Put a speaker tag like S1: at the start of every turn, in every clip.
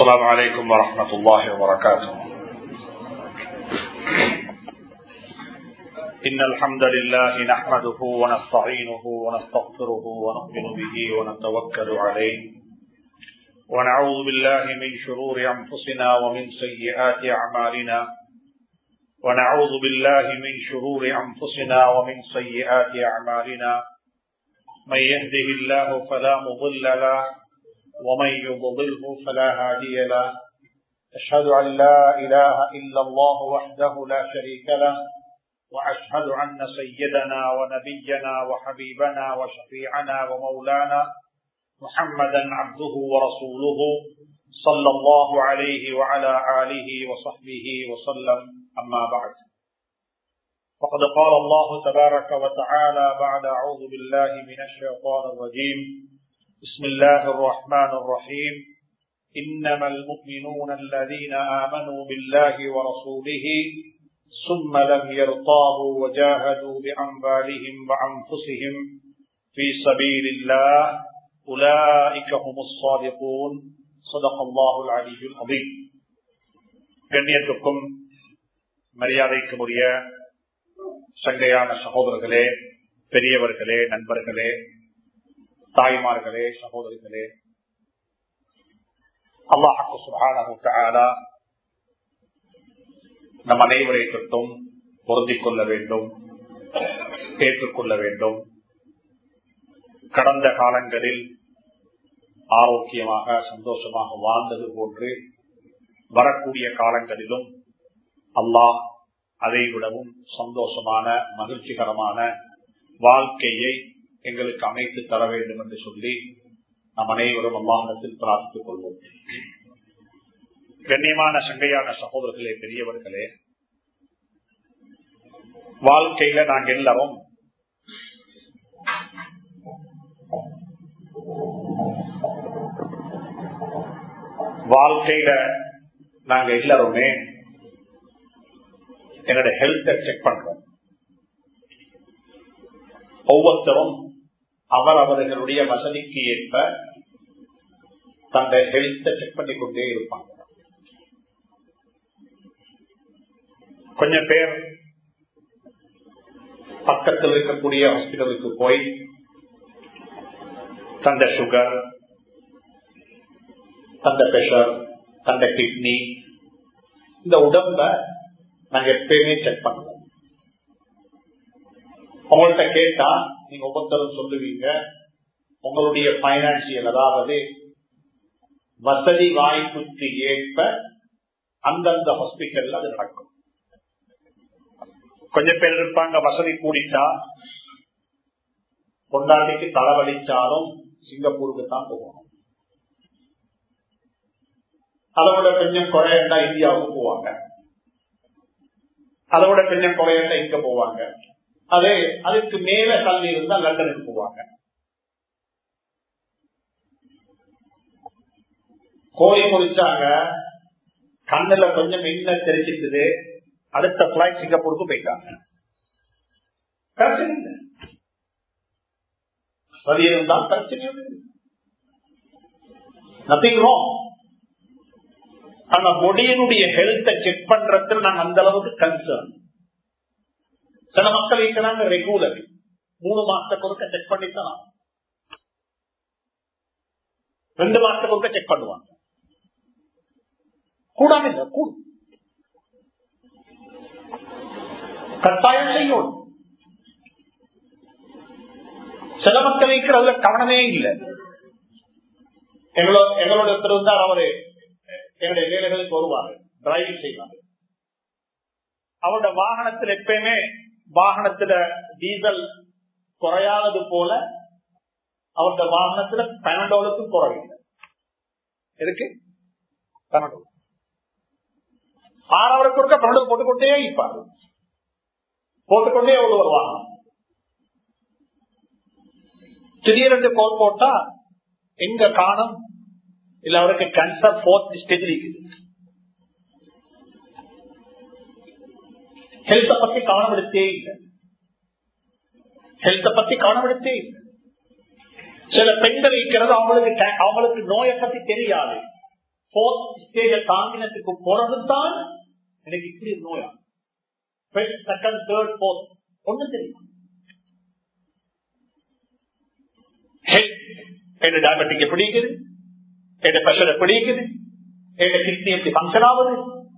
S1: السلام عليكم ورحمة الله وبركاته إن الحمد لله نحمده ونستعينه ونستغفره ونؤمن به ونتوكل عليه ونعوذ بالله من شرور أنفسنا ومن سيئات أعمالنا ونعوذ بالله من شرور أنفسنا ومن سيئات أعمالنا من يهده الله فلا مضل له ومن يضلله فلا هادي له أشهد أن لا إله إلا الله وحده لا شريك له وأشهد أن سيدنا ونبينا وحبيبنا وشفيعنا ومولانا محمدا عبده ورسوله صلى الله عليه وعلى آله وصحبه وسلم أما بعد فقد قال الله تبارك وتعالى بعد أعوذ بالله من الشيطان الرجيم بسم الله الرحمن الرحيم إنما المؤمنون الذين آمنوا بالله ورسوله ثم لم يرتابوا وجاهدوا بأنبالهم وأنفسهم في سبيل الله أولئك هم الصادقون صدق الله العلي العظيم கண்ணியத்துக்கும் மரியாதைக்கும் உரிய சங்கையான சகோதரர்களே பெரியவர்களே நண்பர்களே தாய்மார்களே சகோதரிகளே அல்லாஹு சுகானா நம் அனைவரை தொட்டும் பொருந்திக் கொள்ள வேண்டும் ஏற்றுக்கொள்ள வேண்டும் கடந்த காலங்களில் ஆரோக்கியமாக சந்தோஷமாக வாழ்ந்தது போன்று வரக்கூடிய காலங்களிலும் அல்லாஹ் அதை விடவும் சந்தோஷமான மகிழ்ச்சிகரமான வாழ்க்கையை எங்களுக்கு அமைத்து தர வேண்டும் என்று சொல்லி நம் அனைவரும் அல்லாஹத்தில் பிரார்த்தித்துக் கொள்வோம் கண்ணியமான சங்கையான சகோதரர்களே பெரியவர்களே வாழ்க்கையில நாங்க எல்லாரும் வாழ்க்கையில நாங்க எல்லாருமே என்னோட ஹெல்த்தை செக் பண்றோம் ஒவ்வொருத்தரும் அவர் அவர்களுடைய வசதிக்கு ஏற்ப தந்த ஹெல்த்தை செக் பண்ணி கொண்டே இருப்பாங்க கொஞ்சம் பேர் பக்கத்தில் இருக்கக்கூடிய ஹாஸ்பிட்டலுக்கு போய் தந்த சுகர் தந்த பிரஷர் தந்த கிட்னி இந்த உடம்ப நாங்க எப்பயுமே செக் பண்ணுவோம் உங்கள்கிட்ட கேட்டா நீங்க ஒவ்வொருத்தரும் சொல்லுவீங்க உங்களுடைய பைனான்சியல் அதாவது வசதி வாய்ப்புக்கு ஏற்ப அந்தந்த ஹாஸ்பிட்டல்ல அது நடக்கும் கொஞ்சம் பேர் இருப்பாங்க வசதி கூடிட்டா கொண்டாட்டிக்கு தலைவலிச்சாலும் சிங்கப்பூருக்கு தான் போகணும் அதோட கொஞ்சம் குறையண்டா இந்தியாவுக்கு போவாங்க அதோட கொஞ்சம் குறையண்டா இங்க போவாங்க அதே அதுக்கு மேல தள்ளி இருந்தா லண்டனுக்கு போவாங்க கோழி முடிச்சாங்க கண்ணுல கொஞ்சம் என்ன தெரிச்சிட்டுது அடுத்த பிளைட் சிங்கப்பூருக்கு போயிட்டாங்க பிரச்சனை இல்லை சரி இருந்தால் பிரச்சனை நத்திங் ராங் ஆனா பொடியனுடைய ஹெல்த்தை செக் பண்றதுல நாங்க அந்த அளவுக்கு கன்சர்ன் சில மக்கள் இருக்கிறாங்க ரெகுலர் மூணு மாசத்துக்கு ஒருக்க செக் பண்ணித்தான் ரெண்டு மாசத்துக்கு ஒருக்க செக் பண்ணுவாங்க கூடாம இல்ல கூடும் கட்டாயம் செய்யும் சில மக்கள் இருக்கிறதுல கவனமே இல்லை எங்களோட எங்களோட ஒருத்தர் இருந்தார் அவரு என்னுடைய வேலைகளுக்கு வருவாரு டிரைவிங் செய்வாரு அவரோட வாகனத்தில் எப்பயுமே வாகனத்துல டீசல் குறையாதது போல அவருடைய வாகனத்துல பன்னெண்டோலுக்கு குறையில்லை எதுக்கு பன்னெண்டு ஆறாவதுக்கு ஒருக்க பன்னெண்டு போட்டுக்கொண்டே இருப்பாரு போட்டுக்கொண்டே எவ்வளவு வருவாங்க திடீரென்று கோல் போட்டா எங்க காணும் இல்ல அவருக்கு கேன்சர் போர்த் ஸ்டேஜ் இருக்குது ஹெல்த்த பத்தி கவனம் எடுத்தே இல்லை ஹெல்த்த பத்தி கவனம் எடுத்தே இல்லை சில பெண்கள் இருக்கிறது அவங்களுக்கு அவங்களுக்கு நோயை பத்தி தெரியாது போர்த் ஸ்டேஜ தாங்கினத்துக்கு பிறகுதான் எனக்கு இப்படி ஒரு நோயா செகண்ட் தேர்ட் போர்த் ஒண்ணு தெரியும் ஹெல்த் டயபெட்டிக் எப்படி இருக்குது என் பிரஷர் எப்படி இருக்குது என் கிட்னி எப்படி பங்கன் ஆகுது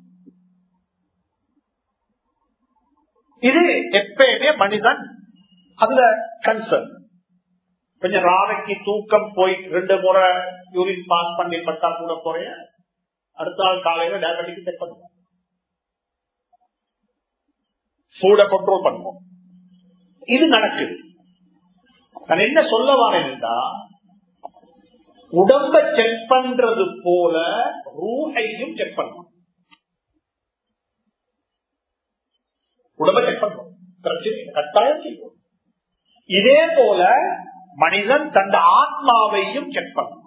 S1: இது எப்பயுமே மனிதன் அதுல கன்சர்ன் கொஞ்சம் ராவைக்கு தூக்கம் போய் ரெண்டு முறை யூரின் பாஸ் பண்ணி பட்டா கூட குறைய அடுத்த நாள் காலையில டயபெட்டிக் செக் பண்ணுவோம் ஃபுட கண்ட்ரோல் பண்ணுவோம் இது நடக்குது நான் என்ன சொல்ல வரேன்டா உடம்ப செக் பண்றது போல ரூஹையும் செக் பண்ணுவோம் உடம்ப செக் பண்ணுவோம் பிரச்சனை கட்டாயம் செய்வோம் இதே போல மனிதன் தன் ஆத்மாவையும் செக் பண்ணுவான்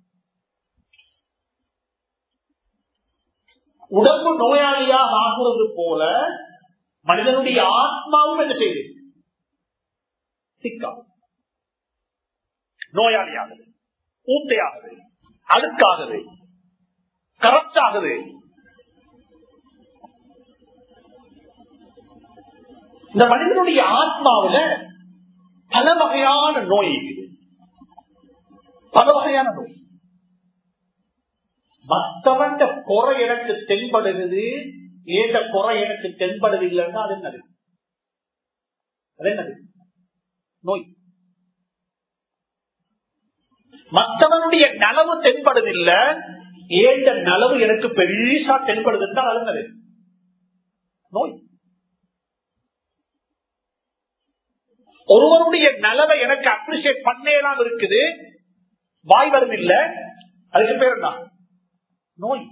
S1: உடம்பு நோயாளியாக ஆகுறது போல மனிதனுடைய ஆத்மாவும் என்ன செய்யுது சிக்கா நோயாளியாகுது ஊட்டையாகுது அழுக்காகுது கரப்டாகுது இந்த மனிதனுடைய ஆத்மாவில பல வகையான நோய் இருக்குது பல வகையான நோய் மற்றவன் குறை எனக்கு தென்படுகிறது ஏத குறை எனக்கு தென்படுதில்லைன்னா அது என்னது அது என்னது நோய் மற்றவனுடைய நலவு தென்படுதில்லை ஏந்த நலவு எனக்கு பெரிசா தென்படுதுன்னா அது என்னது நோய் ஒருவருடைய நலவை எனக்கு அப்ரிசியேட் பண்ணேலாம் இருக்குது வாய் வருதில்லை அதுக்கு பேர் என்ன நோய்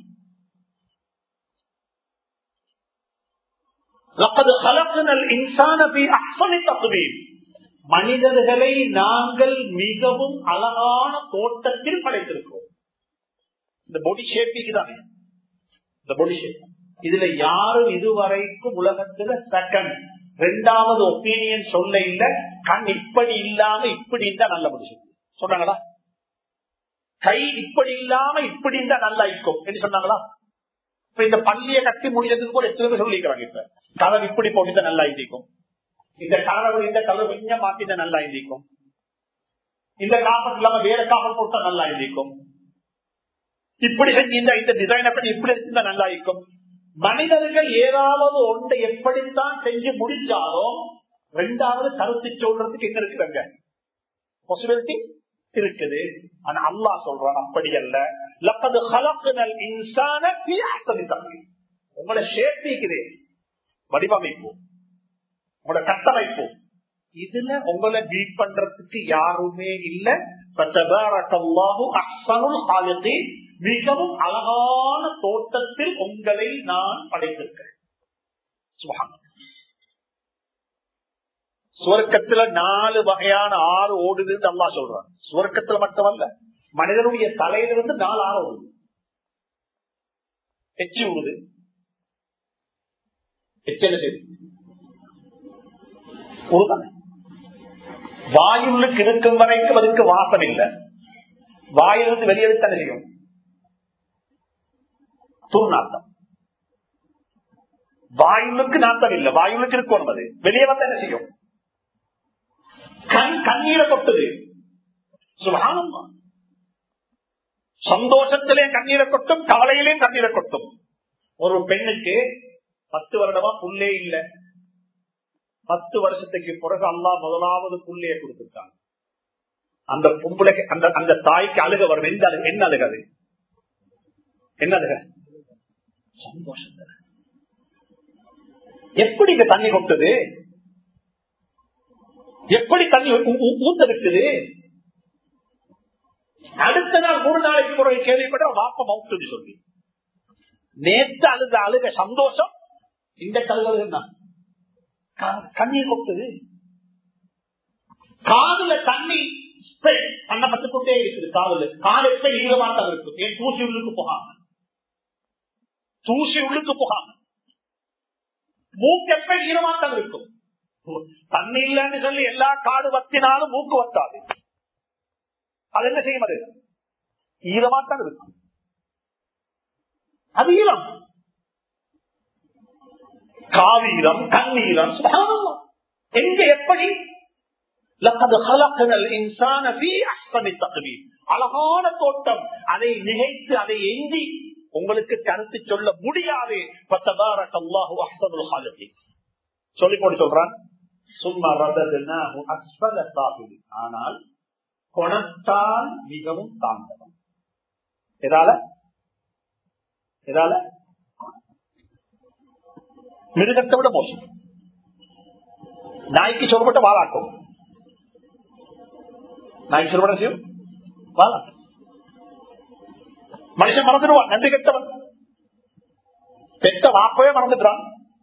S1: மனிதர்களை நாங்கள் மிகவும் அழகான தோட்டத்தில் படைத்திருக்கிறோம் இந்த பொடி ஷேப்பிக்கு தானே இந்த பொடி ஷேப் இதுல யாரும் இதுவரைக்கும் உலகத்துல செகண்ட் ரெண்டாவது ஒப்பீனியன் சொல்ல இல்ல கண் இப்படி இல்லாம இப்படி இருந்தா நல்ல முடியும் சொன்னாங்களா கை இப்படி இல்லாம இப்படி இருந்தா நல்லா இருக்கும் என்று சொன்னாங்களா இப்ப இந்த பள்ளியை கட்டி முடிஞ்சதுக்கு கூட எத்தனை பேர் சொல்லிக்கிறாங்க இப்ப கதவு இப்படி போட்டு நல்லா இருந்திக்கும் இந்த கதவு இந்த கதவு கொஞ்சம் மாத்திட்ட நல்லா இருந்திக்கும் இந்த காப்பல் இல்லாம வேற காப்பல் போட்டா நல்லா இருந்திக்கும் இப்படி செஞ்சு இந்த டிசைனை பண்ணி இப்படி இருந்தா நல்லா இருக்கும் மனிதர்கள் ஏதாவது ஒன்றை எப்படித்தான் செஞ்சு முடிச்சாலும் ரெண்டாவது கருத்து சொல்றதுக்கு எங்க இருக்குறாங்க பாசிபிலிட்டி இருக்குது ஆனா அல்லா சொல்றான் அப்படி அல்ல லப்பது ஹலக்குனல் இன்சான உங்களை ஷேப்பிக்குதே வடிவமைப்பு உங்களோட கட்டமைப்பு இதுல உங்களை பீட் பண்றதுக்கு யாருமே இல்ல மிகவும் அழகான தோட்டத்தில் உங்களை நான் படைத்திருக்கிறேன் சுவர்க்கத்துல நாலு வகையான ஆறு ஓடுது அல்லா சொல்றான் சுவர்க்கத்துல மட்டுமல்ல மனிதனுடைய தலையிலிருந்து நாலு ஆறு ஓடுது எச்சி ஓடுது எச்சல செய்து வாயுள்ளுக்கு இருக்கும் வரைக்கும் அதுக்கு வாசம் இல்லை வாயிலிருந்து வெளியெடுத்த செய்யும் துர்நாட்டம் வாயுளுக்கு நாட்டம் இல்லை வாயுளுக்கு இருக்கும் அது வெளியே வந்து என்ன செய்யும் கண் கண்ணீரை கொட்டுது சுகானமா சந்தோஷத்திலே கண்ணீரை கொட்டும் கவலையிலேயும் கண்ணீரை கொட்டும் ஒரு பெண்ணுக்கு பத்து வருடமா புள்ளே இல்ல பத்து வருஷத்துக்கு பிறகு அல்லா முதலாவது புள்ளைய கொடுத்துட்டாங்க அந்த பொம்பளைக்கு அந்த அந்த தாய்க்கு அழுக வரும் எந்த அழுக என்ன அழுக அது என்ன அழுக சந்தோஷம் எப்படி இந்த தண்ணி கொட்டுது எப்படி தண்ணி ஊத்த இருக்குது அடுத்த நாள் மூணு நாளைக்கு பிறகு கேள்விப்பட்ட வாப்ப மவுத்து சொல்லி நேற்று அழுத அழுக சந்தோஷம் இந்த கல்லுன்னா கண்ணீர் கொட்டுது காதுல தண்ணி பண்ணப்பட்டு கொண்டே இருக்குது காதல் காது எப்ப ஈரமாட்டம் இருக்கும் ஏன் தூசி உள்ளுக்கு போகாம தூசி உள்ளுக்கு போகாம மூக்கு எப்ப ஈரமாட்டம் இருக்கும் தண்ணி இல்லைன்னு சொல்லி எல்லா காடு வத்தினாலும் மூக்கு வத்தாது அது என்ன செய்யும் அது ஈரமாட்டம் இருக்கும் அதீரம் காவீரம் கண்ணீரம் சுபஹானல்லாஹ். எங்க எப்படி لقد خلقنا الانسان في احسن تقويم அழகான தோட்டம் அதை நினைத்து அதை எஞ்சி உங்களுக்கு கருத்து சொல்ல முடியாது பத்தபாரக் அல்லாஹு அஹ்சனுல் ஹாலிகீன் சொல்லி போட்டு சொல்றான் சும்மா ரததுனாஹு அஸ்ஃபல சாபிலின் ஆனால் குணத்தால் மிகவும் தாழ்ந்தவன் எதால எதால மிருகத்தை விட மோசம் நாய்க்கு சொல்லப்பட்ட வாழாட்டும் நாய்க்கு சொல்லப்பட்ட செய்யும் வாழாட்டும் மனுஷன் மறந்துடுவான் நன்றி கெட்டவன் பெத்த வாப்பவே மறந்துட்டான்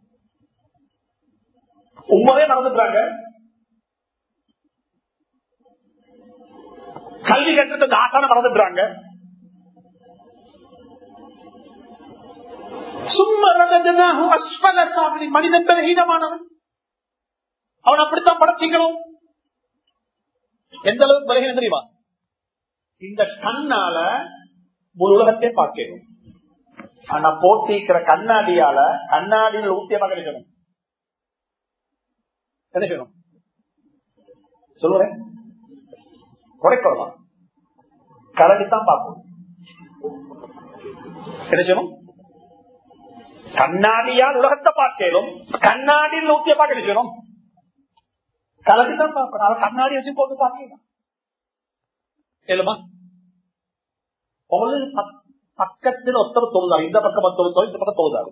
S1: உண்மையே மறந்துட்டாங்க கல்வி கட்டத்தை ஆசான மறந்துட்டாங்க மனிதன் பலகீனமானவன் அவன் அப்படித்தான் படைச்சிக்கணும் எந்த அளவுக்கு பலகீனம் தெரியுமா இந்த கண்ணால முழு உலகத்தை பார்க்கணும் ஆனா போட்டிக்கிற கண்ணாடியால கண்ணாடியில் ஊத்தியமாக கிடைக்கணும் என்ன செய்யணும் சொல்லுவேன் குறைக்கலாம் கலடித்தான் பார்க்கணும் என்ன செய்யணும் கண்ணாடியால் உலகத்தை பார்க்கலும் கண்ணாடியில் ஊத்திய பார்க்க செய்யணும் கலடித்தான் பார்க்கணும் அதை கண்ணாடி வச்சு போட்டு பார்க்கலாம் இல்லமா உங்களுக்கு பக்- பக்கத்தில் ஒருத்தர் தொழுதாரு இந்த பக்கம் ஒருத்தர் இந்த பக்கம் தொழுதாரு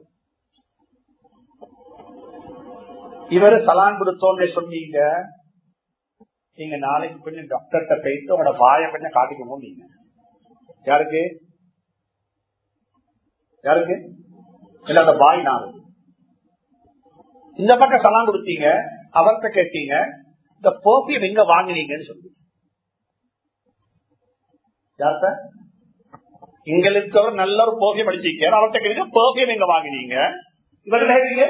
S1: இவரு சலான் கொடுத்தோன்னு சொன்னீங்க நீங்க நாளைக்கு கொஞ்சம் டாக்டர்கிட்ட போயிட்டு உங்களோட வாயை கொஞ்சம் காட்டிக்கணும் நீங்க யாருக்கு யாருக்கு இல்ல அந்த பாய் நாலு இந்த பக்கம் சலான் கொடுத்தீங்க அவர்கிட்ட கேட்டீங்க இந்த பர்ஃபியூம் எங்க வாங்கினீங்கன்னு சொல்லி யார்கிட்ட எங்களுக்கு ஒரு நல்ல ஒரு பர்ஃபியூம் அடிச்சிருக்காரு அவர்கிட்ட கேட்டீங்க பர்ஃபியூம் எங்க வாங்கினீங்க இவர்கள்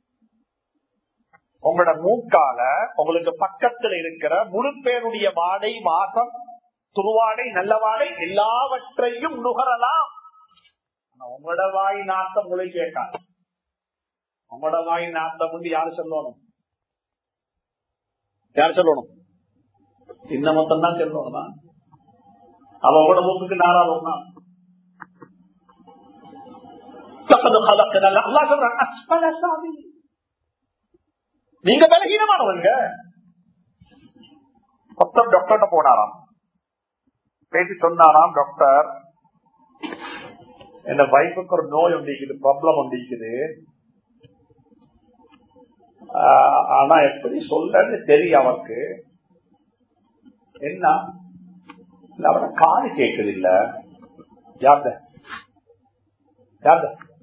S1: உங்களோட மூக்கால உங்களுக்கு பக்கத்துல இருக்கிற முழு பேருடைய வாடை வாசம் துருவாடை நல்ல வாடை எல்லாவற்றையும் நுகரலாம் ஆனா உங்களோட வாய் நாட்டம் உங்களுக்கு கேட்காது உங்களோட வாய் நாட்டம் வந்து யாரு சொல்லணும் யார் சொல்லணும் இந்த மொத்தம் தான் சொல்லணுமா அவ உங்களோட மூக்குக்கு நாராளம்னா நீங்க பலகீனமானவங்க மொத்தம் டாக்டர்கிட்ட போனாராம் பேசி சொன்னாராம் டாக்டர் என் வைஃபுக்கு ஒரு நோய் ஒன்றிக்குது ப்ராப்ளம் ஒன்றிக்குது ஆஹ் ஆனா எப்படி சொல்லன்னு தெரியும் அவருக்கு என்ன இல்ல அவன காது கேட்குது இல்ல யார்த யார்த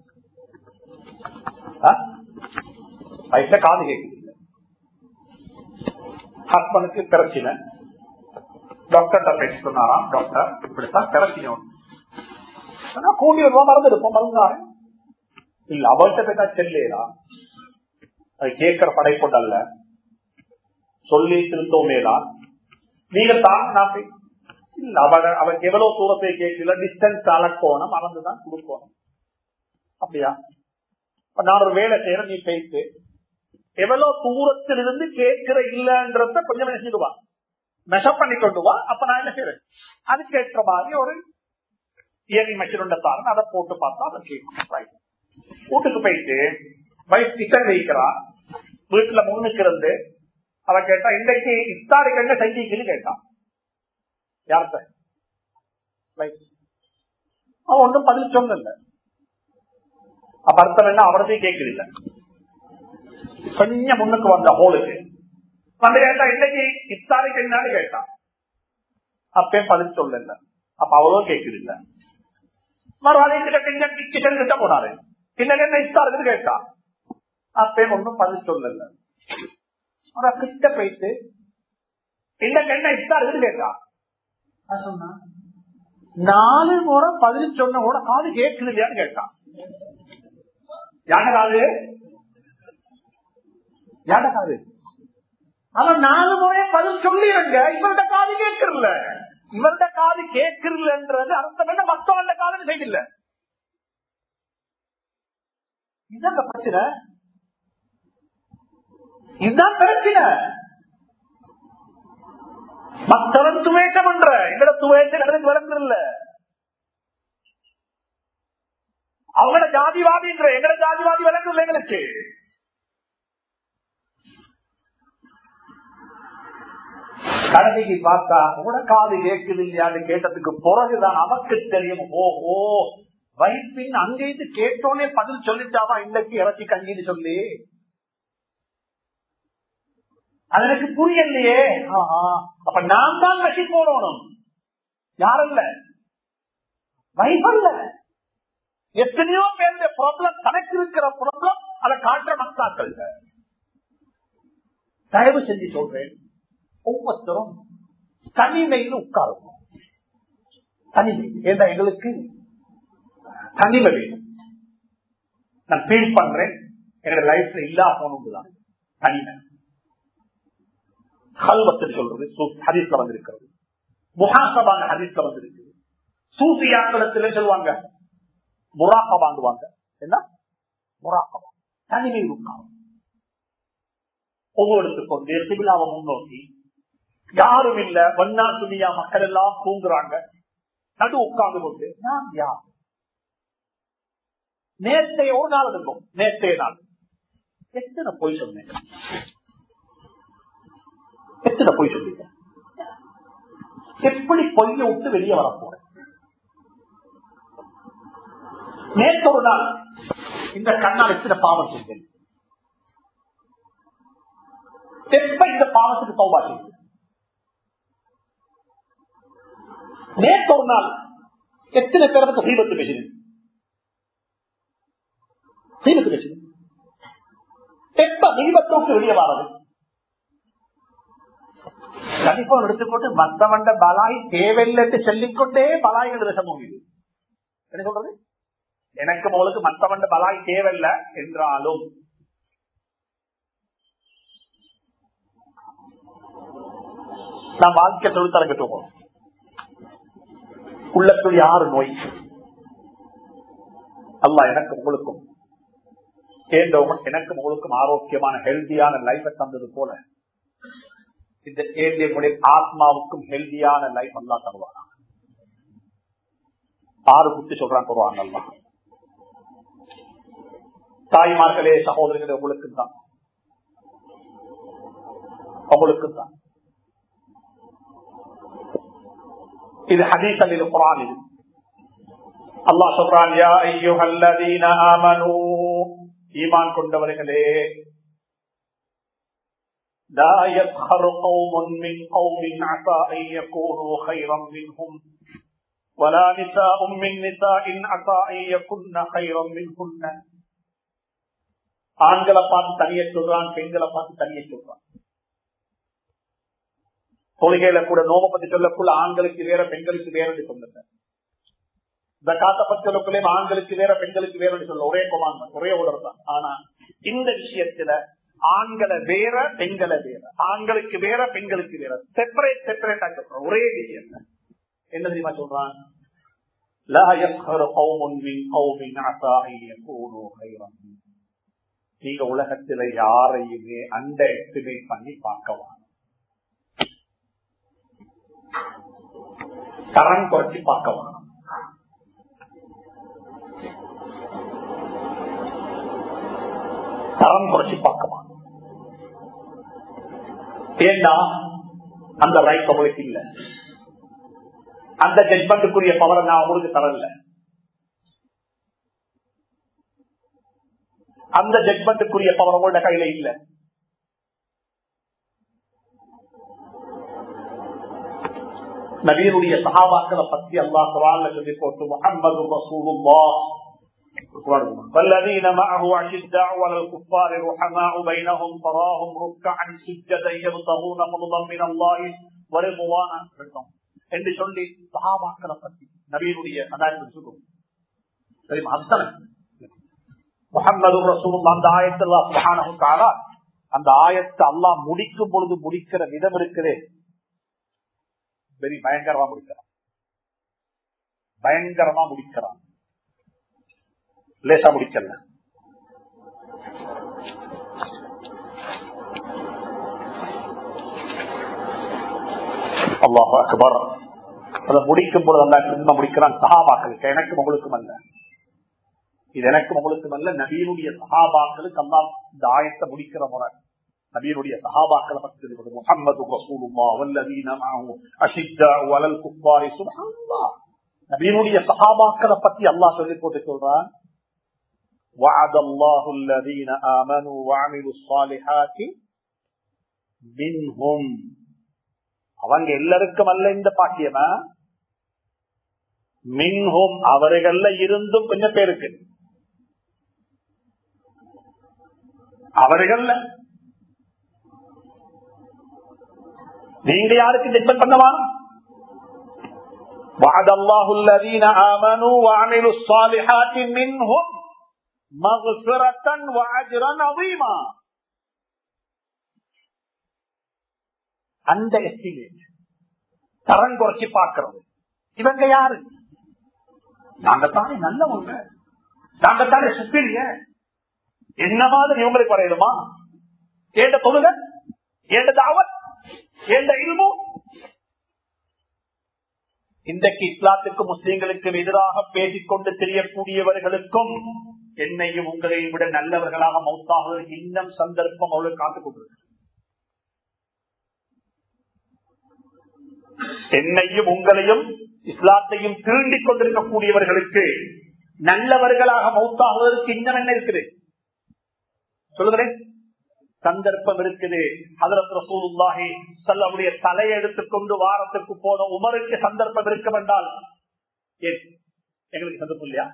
S1: வயசுல காது கேட்குது இல்ல ஹஸ்பண்டுக்கு பிரச்சனை டாக்டர் பேசி சொன்னாராம் டாக்டர் இப்படித்தான் பிரச்சனை ஒண்ணு ஆனா கூடி ரூபா மறந்து இருப்போம் மறந்தாரு இல்ல அவர்கிட்ட போய்த்தா செல்லேடா அது கேட்கிற படைப்பொண்டு அல்ல சொல்லி திருத்தோமேதான் நீங்க தான் நான் போய் இல்ல அவ அவன் எவ்வளவு தூரத்தை கேட்கல டிஸ்டன்ஸ் அளக்கோணும் அளந்துதான் கொடுக்கணும் அப்படியா இப்ப நான் ஒரு வேலை செய்யறேன் நீ பேசு எவ்வளவு தூரத்தில் இருந்து கேட்கிற இல்லன்றத கொஞ்சம் நினைச்சிடுவா மெஷப் பண்ணி கொண்டு வா அப்ப நான் என்ன செய்யறேன் அதுக்கு ஏற்ற மாதிரி ஒரு இயற்கை மெஷின் தாரன் அதை போட்டு பார்த்தா அதை கேட்கும் Right. வீட்டுக்கு போயிட்டு வைஃப் கிச்சன் வைக்கிறா வீட்டுல முன்னுக்கு இருந்து அவ கேட்டா இன்றைக்கு இத்தாருக்கு என்ன செஞ்சீங்கன்னு கேட்டான் யார்கிட்ட Right. அவன் ஒன்றும் பதில் சொல்லல அப்ப அர்த்தம் என்ன அவரதையும் கேட்குதில்ல கொஞ்சம் முன்னுக்கு வந்த ஹோலுக்கு வந்து கேட்டா இன்னைக்கு இத்தாருக்கு என்னன்னு கேட்டான் அப்பே பதில் சொல்லல அப்ப அவ்வளோ கேட்குது இல்ல மறுவாதிக்கிட்ட கிச்சன் கிட்ட போனாரு இன்னைக்கு என்ன இத்தாருக்குன்னு கேட்டான் அப்பே ஒன்னும் பதில் சொல்லல ஆனா கிட்ட போயிட்டு இன்னைக்கு என்ன இத்தாருக்குன்னு கேட்டான் நான் சொன்னா நாலு முறை பதில் சொன்ன கூட காது கேட்குது இல்லையான்னு கேட்டான் யார காது யார காது அவன் நாலு முறைய பதில் சொல்லிருங்க இவர்கிட்ட காது கேட்கறல இவர்கிட்ட காது கேட்கறதுன்றது அர்த்தம் என்ன மத்தவன் காதுன்னு செய்யல இதுதான் பிரச்சனை இதுதான் பிரச்சனை மற்றவன் துவேஷம் என்ற எங்கட துவேஷம் எங்களுக்கு விளங்குறது இல்ல அவங்களோட ஜாதிவாதி என்ற எங்கட ஜாதிவாதி விளங்குறது எங்களுக்கு கடைசிக்கு பார்த்தா உட காது கேட்குது இல்லையான்னு கேட்டதுக்கு பிறகுதான் நமக்கு தெரியும் ஓஹோ வைப்பின் அங்கேயிருந்து கேட்டோன்னே பதில் சொல்லிட்டாவா இன்னைக்கு இறச்சி கஞ்சின்னு சொல்லி அது எனக்கு புரியலையே ஆஹா. அப்ப நான் தான் வசி போடணும் யாரல்ல வைஃப் எத்தனையோ பேருடைய ப்ராப்ளம் தனக்கு இருக்கிற ப்ராப்ளம் அதை காட்டுற மக்காக்கள் தயவு செஞ்சு சொல்றேன் ஒவ்வொருத்தரும் தனிமையில் உட்காரும் தனிமை ஏன்னா எங்களுக்கு தனிமை வேணும் நான் ஃபீல் பண்றேன் என்னோட லைஃப்ல இல்லா போனதுதான் தனிமை கல்வத்தில் சொல்றது சூ- ஹதீஸ்ல வந்திருக்கிறது முகாசபாங்க ஹதீஸ்ல வந்திருக்கு சூசியாக்களத்துல சொல்லுவாங்க முராக்கபாண்டுவாங்க என்ன முராக்கபா தனிமையில் உட்காரும் ஒவ்வொருத்துக்கு கொண்டு சிபிலாவை முன்னோக்கி யாரும் இல்ல வண்ணா சுனியா மக்கள் எல்லாம் தூங்குறாங்க நடு உட்கார்ந்து கொண்டு நான் யார் நேற்றைய ஒரு நாள் இருக்கும் நேற்றைய நாள் எத்தனை பொய் சொன்னேன் எத்தனை பொய் சொல்லிங்க எப்படி பொய்ய விட்டு வெளியே வர போறேன் நேற்று ஒரு நாள் இந்த கண்ணால் எத்தனை பாவம் செஞ்சேன் எப்ப இந்த பாவத்துக்கு தௌபா செய்யுது நேற்று ஒரு நாள் எத்தனை பேருக்கு சீபத்து பேசினேன் சீபத்து பேசினேன் எப்ப தீபத்தோக்கு வெளியே வராது கண்டிப்பா எடுத்துக்கொண்டு மத்தவண்ட பலாய் தேவையில்லை சொல்லிக்கொண்டே பலாய்கள் விஷமம் இது என்ன சொல்றது எனக்கு உங்களுக்கு மத்தவண்ட பலாய் தேவையில்லை என்றாலும் நான் வாழ்க்கை தொழிற்தர கட்டுவோம் உள்ளத்துடைய ஆறு நோய் அல்லா எனக்கு உங்களுக்கும் சேர்ந்தவங்க எனக்கும் உங்களுக்கும் ஆரோக்கியமான ஹெல்தியான லைஃபை தந்தது போல இந்த ஏழைகளுடைய ஆத்மாவுக்கும் ஹெல்தியான லைஃப் அல்லா தருவாங்க ஆறு குத்தி சொல்றான் தருவாங்க அல்லா தாய்மார்களே சகோதரர்களே உங்களுக்கு தான் உங்களுக்கு தான் இது ஹதீஸ் அல்லது குரான் இது அல்லாஹ் சொல்றான் யா ஐயுஹல்லதீன ஆமனூ ஈமான் கொண்டவர்களே لا يسخر قوم من قوم عسى أن يكونوا خيرا منهم ولا نساء من نساء عسى أن يكن خيرا منهن ஆண்களை பார்த்து தனிய சொல்றான் பெண்களை பார்த்து தனிய சொல்றான் தொழுகையில கூட நோம பத்தி சொல்லக்குள்ள ஆண்களுக்கு வேற பெண்களுக்கு வேற சொல்லுங்க இந்த காத்த பத்தி சொல்லக்குள்ளே ஆண்களுக்கு வேற பெண்களுக்கு வேற சொல்ல ஒரே கொமாங்க ஒரே உடல் தான் ஆனா இந்த விஷயத்துல ஆண்களை வேற பெண்களை வேற ஆண்களுக்கு வேற பெண்களுக்கு வேற செப்பரேட் செப்பரேட்டா சொல்றோம் ஒரே விஷயம் என்ன தெரியுமா சொல்றான் لا يسخر قوم من قوم عسى ان يكونوا خيرا منهم நீங்க உலகத்துல யாரையுமே அண்ட எஸ்டிமேட் பண்ணி பார்க்கலாம் தரம் குறைச்சி பார்க்கலாம் தரம் குறைச்சி பார்க்கலாம் ஏன்னா அந்த ரைட் உங்களுக்கு இல்ல அந்த ஜட்மெண்ட்டுக்குரிய பவரை நான் உங்களுக்கு தரல அந்த ஜட்மெண்ட்டுக்குரிய பவர் உங்களோட கையில இல்ல நபீருடைய சகாபாக்களை பத்தி அல்லா குரான்ல சொல்லி போட்டு முகமது ரசூலுல்லா والذين معه أشداء على الكفار رحماء بينهم تراهم ركعا سجدا يبتغون فضلا من الله ورضوانا என்று சொல்லி சகாபாக்களை பத்தி நபீனுடைய அதாவது சொல்லுவோம் தெரியுமா அதுதானே முகமது ரசூல் அந்த ஆயத்தில் சுகானகும் காலா அந்த ஆயத்தை அல்லாஹ் முடிக்கும் பொழுது முடிக்கிற விதம் இருக்குதே வெரி பயங்கரமா முடிக்கிறான் பயங்கரமா முடிக்கிறான் லேசா முடிக்கல அல்லாஹ் அக்பர் அதை முடிக்கும் போது அல்லா திரும்ப முடிக்கிறான் சஹாபாக்களுக்கு எனக்கும் உங்களுக்கும் அல்ல இது எனக்கும் உங்களுக்கும் அல்ல நபியினுடைய சஹாபாக்களுக்கு அல்லா இந்த ஆயத்தை முடிக்கிற முறை நபியினுடைய சஹாபாக்களை பற்றி முகமது ரசூலுல்லா வல்லதீன மஅஹு அஷித்தா வலல் குஃபாரி சுப்ஹானல்லாஹ் நபியினுடைய சஹாபாக்களை பத்தி அல்லாஹ் சொல்லி போட்டு சொல்றான் وعد الله الذين آمنوا وعملوا الصالحات منهم அவங்க எல்லாருக்கும் அல்ல இந்த பாக்கியமா மின்ஹும் அவர்கள்ல இருந்தும் கொஞ்சம் பேருக்கு அவர்கள்ல நீங்க யாருக்கு டிபெண்ட் பண்ணவா وعد الله الذين آمنوا وعملوا الصالحات منهم مغفرة وأجرا عظيما அந்த எஸ்டிமேட் தரம் குறைச்சி பார்க்கிறது இவங்க யாரு நாங்க தானே நல்லவங்க நாங்க தானே சுப்பீரிய என்ன மாதிரி இவங்களுக்கு வரையிலுமா ஏண்ட தொழுக ஏண்ட தாவத் ஏண்ட இல்மு இன்றைக்கு இஸ்லாத்துக்கும் முஸ்லீம்களுக்கும் எதிராக பேசிக்கொண்டு தெரியக்கூடியவர்களுக்கும் என்னையும் உங்களையும் விட நல்லவர்களாக மௌத்தாவதற்கு இன்னும் சந்தர்ப்பம் அவளுக்கு காத்துக் கொண்டிருக்கு என்னையும் உங்களையும் இஸ்லாத்தையும் திருண்டிக் கொண்டிருக்கக்கூடியவர்களுக்கு நல்லவர்களாக மௌத்தாகுவதற்கு இன்னும் என்ன இருக்குது சொல்லுகிறேன் சந்தர்ப்பம் இருக்குது ஹதரத் ரசூலுல்லாஹி சல்லமுடைய தலையை எடுத்துக்கொண்டு வாரத்துக்கு போன உமருக்கு சந்தர்ப்பம் இருக்கும் என்றால் ஏன் எங்களுக்கு சந்தர்ப்பம் இல்லையா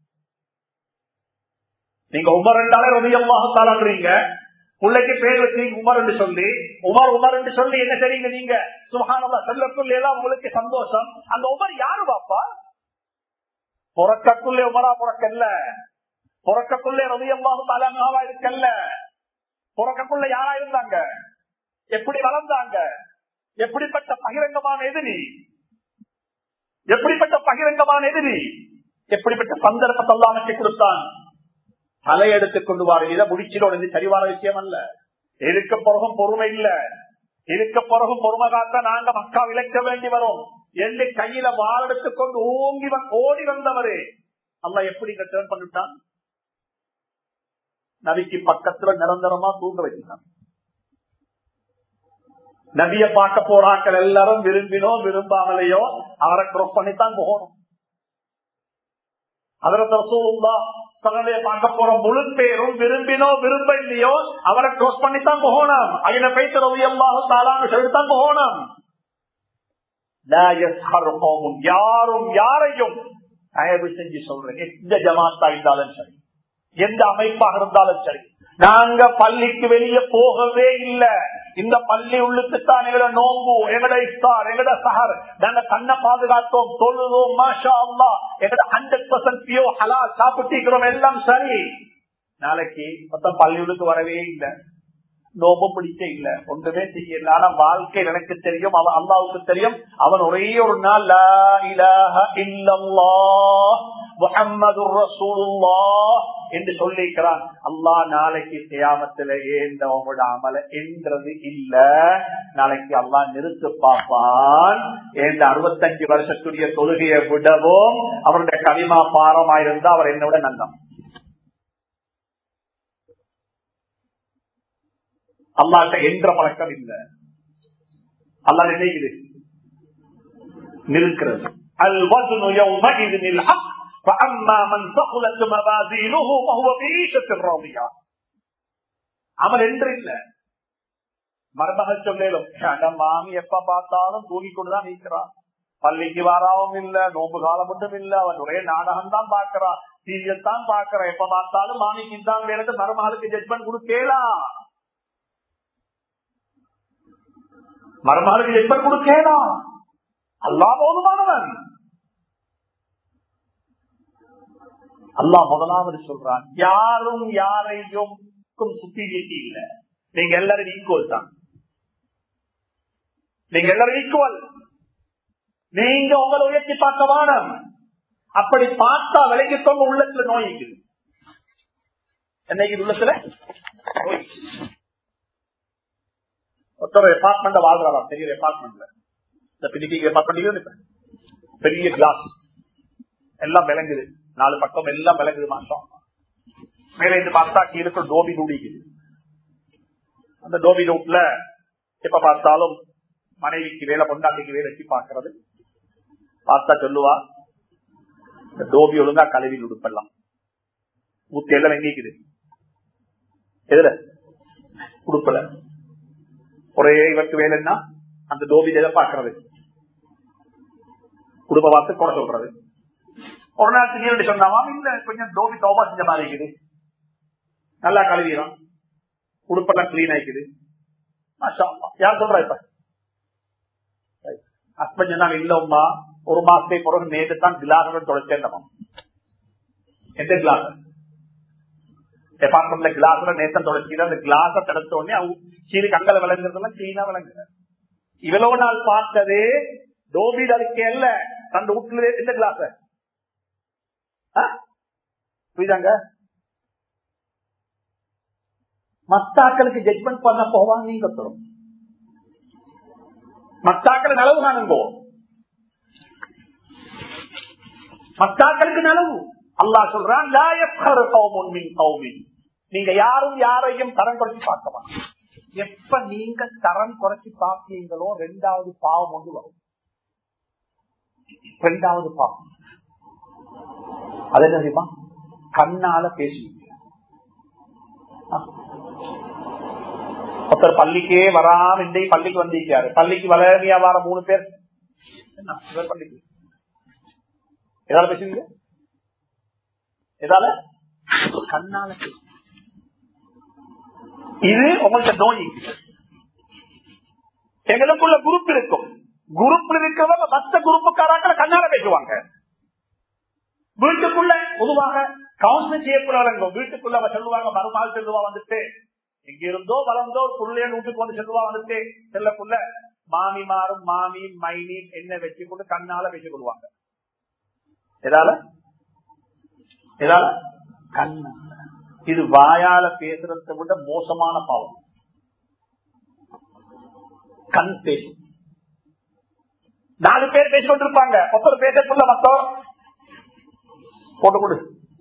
S1: நீங்க உமர் என்றாலே ரவியமாக தாளாடுறீங்க பிள்ளைக்கு பேர் வச்சு உமர் என்று சொல்லி உமர் உமர் என்று சொல்லி என்ன தெரியுங்க நீங்க சுகானமா செல்லக்குள்ளே எல்லாம் உங்களுக்கு சந்தோஷம் அந்த உமர் யாரு பாப்பா புறக்கக்குள்ளே உமரா புறக்கல்ல புறக்கக்குள்ளே ரவியமாக தாளாவா இருக்கல்ல புறக்கக்குள்ள யாரா இருந்தாங்க எப்படி வளர்ந்தாங்க எப்படிப்பட்ட பகிரங்கமான எதிரி எப்படிப்பட்ட பகிரங்கமான எதிரி எப்படிப்பட்ட சந்தர்ப்பத்தை எல்லாம் அமைச்சு கொடுத்தான் தலை எடுத்துக் கொண்டு வாரு இதை முடிச்சிடும் இது சரிவான விஷயம் அல்ல இருக்க பிறகும் பொறுமை இல்ல இருக்க பிறகும் பொறுமை காத்த நாங்க மக்கா விளக்க வேண்டி வரும் எந்த கையில வாள் எடுத்துக்கொண்டு ஓங்கி ஓடி வந்தவரு அல்ல எப்படி டேர்ன் பண்ணிட்டான் நபிக்கு பக்கத்துல நிரந்தரமா தூங்க வச்சுட்டான் நபிய பார்க்க போறாக்கள் எல்லாரும் விரும்பினோ விரும்பாமலையோ அவரை கிராஸ் பண்ணித்தான் போகணும் அதற்கு ரசூலுல்லா சகலையை பார்க்க போற முழு பேரும் விரும்பினோ விரும்ப இல்லையோ அவரை க்ளோஸ் பண்ணித்தான் போகணும் அயன பைத்து ரவி அல்லாஹு தாலான்னு சொல்லித்தான் போகணும் யாரும் யாரையும் தயவு செஞ்சு சொல்றேன் எந்த ஜமாத்தா இருந்தாலும் சரி எந்த அமைப்பாக இருந்தாலும் சரி நாங்க பள்ளிக்கு வெளியே போகவே இல்லை இந்த பள்ளி உள்ளுக்குத்தான் எங்கட நோம்பு எங்கட இஃப்தார் எங்கட சஹர் நாங்க கண்ணை பாதுகாத்தோம் தொழுதோம் மாஷா அல்லா எங்கட ஹண்ட்ரட் பர்சன்ட் பியோ ஹலா சாப்பிட்டிருக்கிறோம் எல்லாம் சரி நாளைக்கு மொத்தம் பள்ளியுளுக்கு வரவே இல்லை நோம்பும் பிடிச்ச இல்ல ஒன்றுமே செய்யல ஆனா வாழ்க்கை எனக்கு தெரியும் அவன் அல்லாவுக்கு தெரியும் அவன் ஒரே ஒரு நாள் லா இலாஹ இல்லல்லாஹ் முஹம்மது ரசூலுல்லாஹ் என்று சொல்லிக்கிறான் அல்லா நாளைக்கு கியாமத்துல ஏந்த அவங்களோட அமல என்றது இல்ல நாளைக்கு அல்லா நிறுத்து பார்ப்பான் ஏந்த அறுபத்தஞ்சு வருஷத்துடைய தொழுகையை விடவும் அவருடைய கலிமா பாரமாயிருந்தா அவர் என்னோட நந்தம் அல்லாட்ட என்ற பழக்கம் இல்ல அல்லா நினைக்குது நிற்கிறது அல் வசனு யௌமஇذن الحق فأما من ثقلت موازينه فهو في عيشة راضية அவன் என்று இல்ல மருமகள் சொல்லும் மாமி எப்ப பார்த்தாலும் தூங்கி கொண்டுதான் நீக்கிறான் பள்ளிக்கு வராவும் இல்ல நோம்பு காலம் மட்டும் இல்ல அவன் ஒரே நாடகம் தான் பாக்குறான் சீரியல் தான் பாக்குறான் எப்ப பார்த்தாலும் மாமிக்கு தான் வேணும் மருமகளுக்கு ஜட்மெண்ட் கொடுக்கலாம் மருமகளுக்கு ஜட்மெண்ட் கொடுக்கலாம் அல்லா போதுமானவன் அல்லா முதலாவது சொல்றான் யாரும் யாரையும் சுப்பீரியட்டி இல்ல நீங்க எல்லாரும் ஈக்குவல் தான் நீங்க எல்லாரும் ஈக்குவல் நீங்க உங்களை உயர்த்தி பார்க்க வானம் அப்படி பார்த்தா விலகிக்கொண்டு உள்ளத்துல நோய்க்கு என்னைக்கு உள்ளத்துல நோய் ஒருத்தர் அபார்ட்மெண்ட் வாழ்றாராம் பெரிய அபார்ட்மெண்ட்ல இந்த பிடிக்க பார்க்க பெரிய கிளாஸ் எல்லாம் விளங்குது நாலு பக்கம் எல்லாம் விளங்குது மாசம் மேல இருந்து பார்த்தா கீழே டோபி நூடிக்குது அந்த டோபி ரூட்ல எப்ப பார்த்தாலும் மனைவிக்கு வேலை பொண்டாட்டிக்கு வேலை வச்சு பாக்குறது பார்த்தா சொல்லுவா இந்த டோபி ஒழுங்கா கழுவி உடுப்பெல்லாம் ஊத்தி எல்லாம் எங்கிக்குது எதுல உடுப்பல ஒரே இவருக்கு வேலைன்னா அந்த டோபி எதை பாக்குறது குடும்ப பார்த்து குறை சொல்றது ஒரு நாள் திடீர்னு சொன்னாவா இல்ல கொஞ்சம் டோபி தோபா செஞ்ச மாதிரி இருக்குது நல்லா கழுவிடும் உடுப்பெல்லாம் கிளீன் ஆயிக்குது யார் சொல்றா இப்ப ஹஸ்பண்ட் சொன்னாங்க இல்ல உமா ஒரு மாசத்துக்கு பிறகு நேற்று தான் கிளாஸ் தொலைச்சேன் எந்த கிளாஸ் டிபார்ட்மெண்ட்ல கிளாஸ்ல நேத்தம் தொலைச்சிக்கிற அந்த கிளாஸ தடுத்த உடனே சீரு கங்கல விளங்குறதெல்லாம் கிளீனா விளங்குற இவ்வளவு நாள் பார்த்தது டோபிட் அதுக்கே இல்ல தந்த வீட்டுல எந்த கிளாஸ் புரியுதாங்க மத்தாக்களுக்கு ஜட்மெண்ட் பண்ண போவாங்க நீங்க தரும் மத்தாக்கள் நலவு காணுங்கோ மத்தாக்களுக்கு நலவு அல்லா சொல்றான் நீங்க யாரும் யாரையும் தரம் குறைச்சி பார்க்க மாட்டோம் எப்ப நீங்க தரம் குறைச்சி பார்ப்பீங்களோ ரெண்டாவது பாவம் ஒன்று வரும் ரெண்டாவது பாவம் அது என்ன தெரியுமா கண்ணால பேசுவீங்க ஒருத்தர் பள்ளிக்கே வராம இன்றைக்கு பள்ளிக்கு வந்திருக்காரு பள்ளிக்கு வளமையா வர மூணு பேர் என்ன பள்ளிக்கு எதால பேசுவீங்க எதால கண்ணால இது உங்கள்கிட்ட நோய் எங்களுக்குள்ள குரூப் இருக்கும் குரூப் இருக்கிறவங்க மத்த குரூப்புக்காரங்களை கண்ணால பேசுவாங்க வீட்டுக்குள்ள பொதுவாக கவுன்சிலிங் செய்யக்கூடாது வீட்டுக்குள்ள அவ சொல்லுவாங்க மறுநாள் செல்லுவா வந்துட்டு எங்க இருந்தோ வளர்ந்தோ ஒரு புள்ளைய வீட்டுக்கு வந்து செல்லுவா வந்துட்டு செல்லக்குள்ள மாமி மாறும் மாமி மைனி என்ன வச்சு கொண்டு கண்ணால வச்சு கொள்வாங்க எதால எதால கண்ணால இது வாயால பேசுறதை விட மோசமான பாவம் கண் பேசும் நாலு பேர் பேசிக்கொண்டு இருப்பாங்க ஒருத்தர் பேசக்குள்ள மத்தம் போட்டு கொடு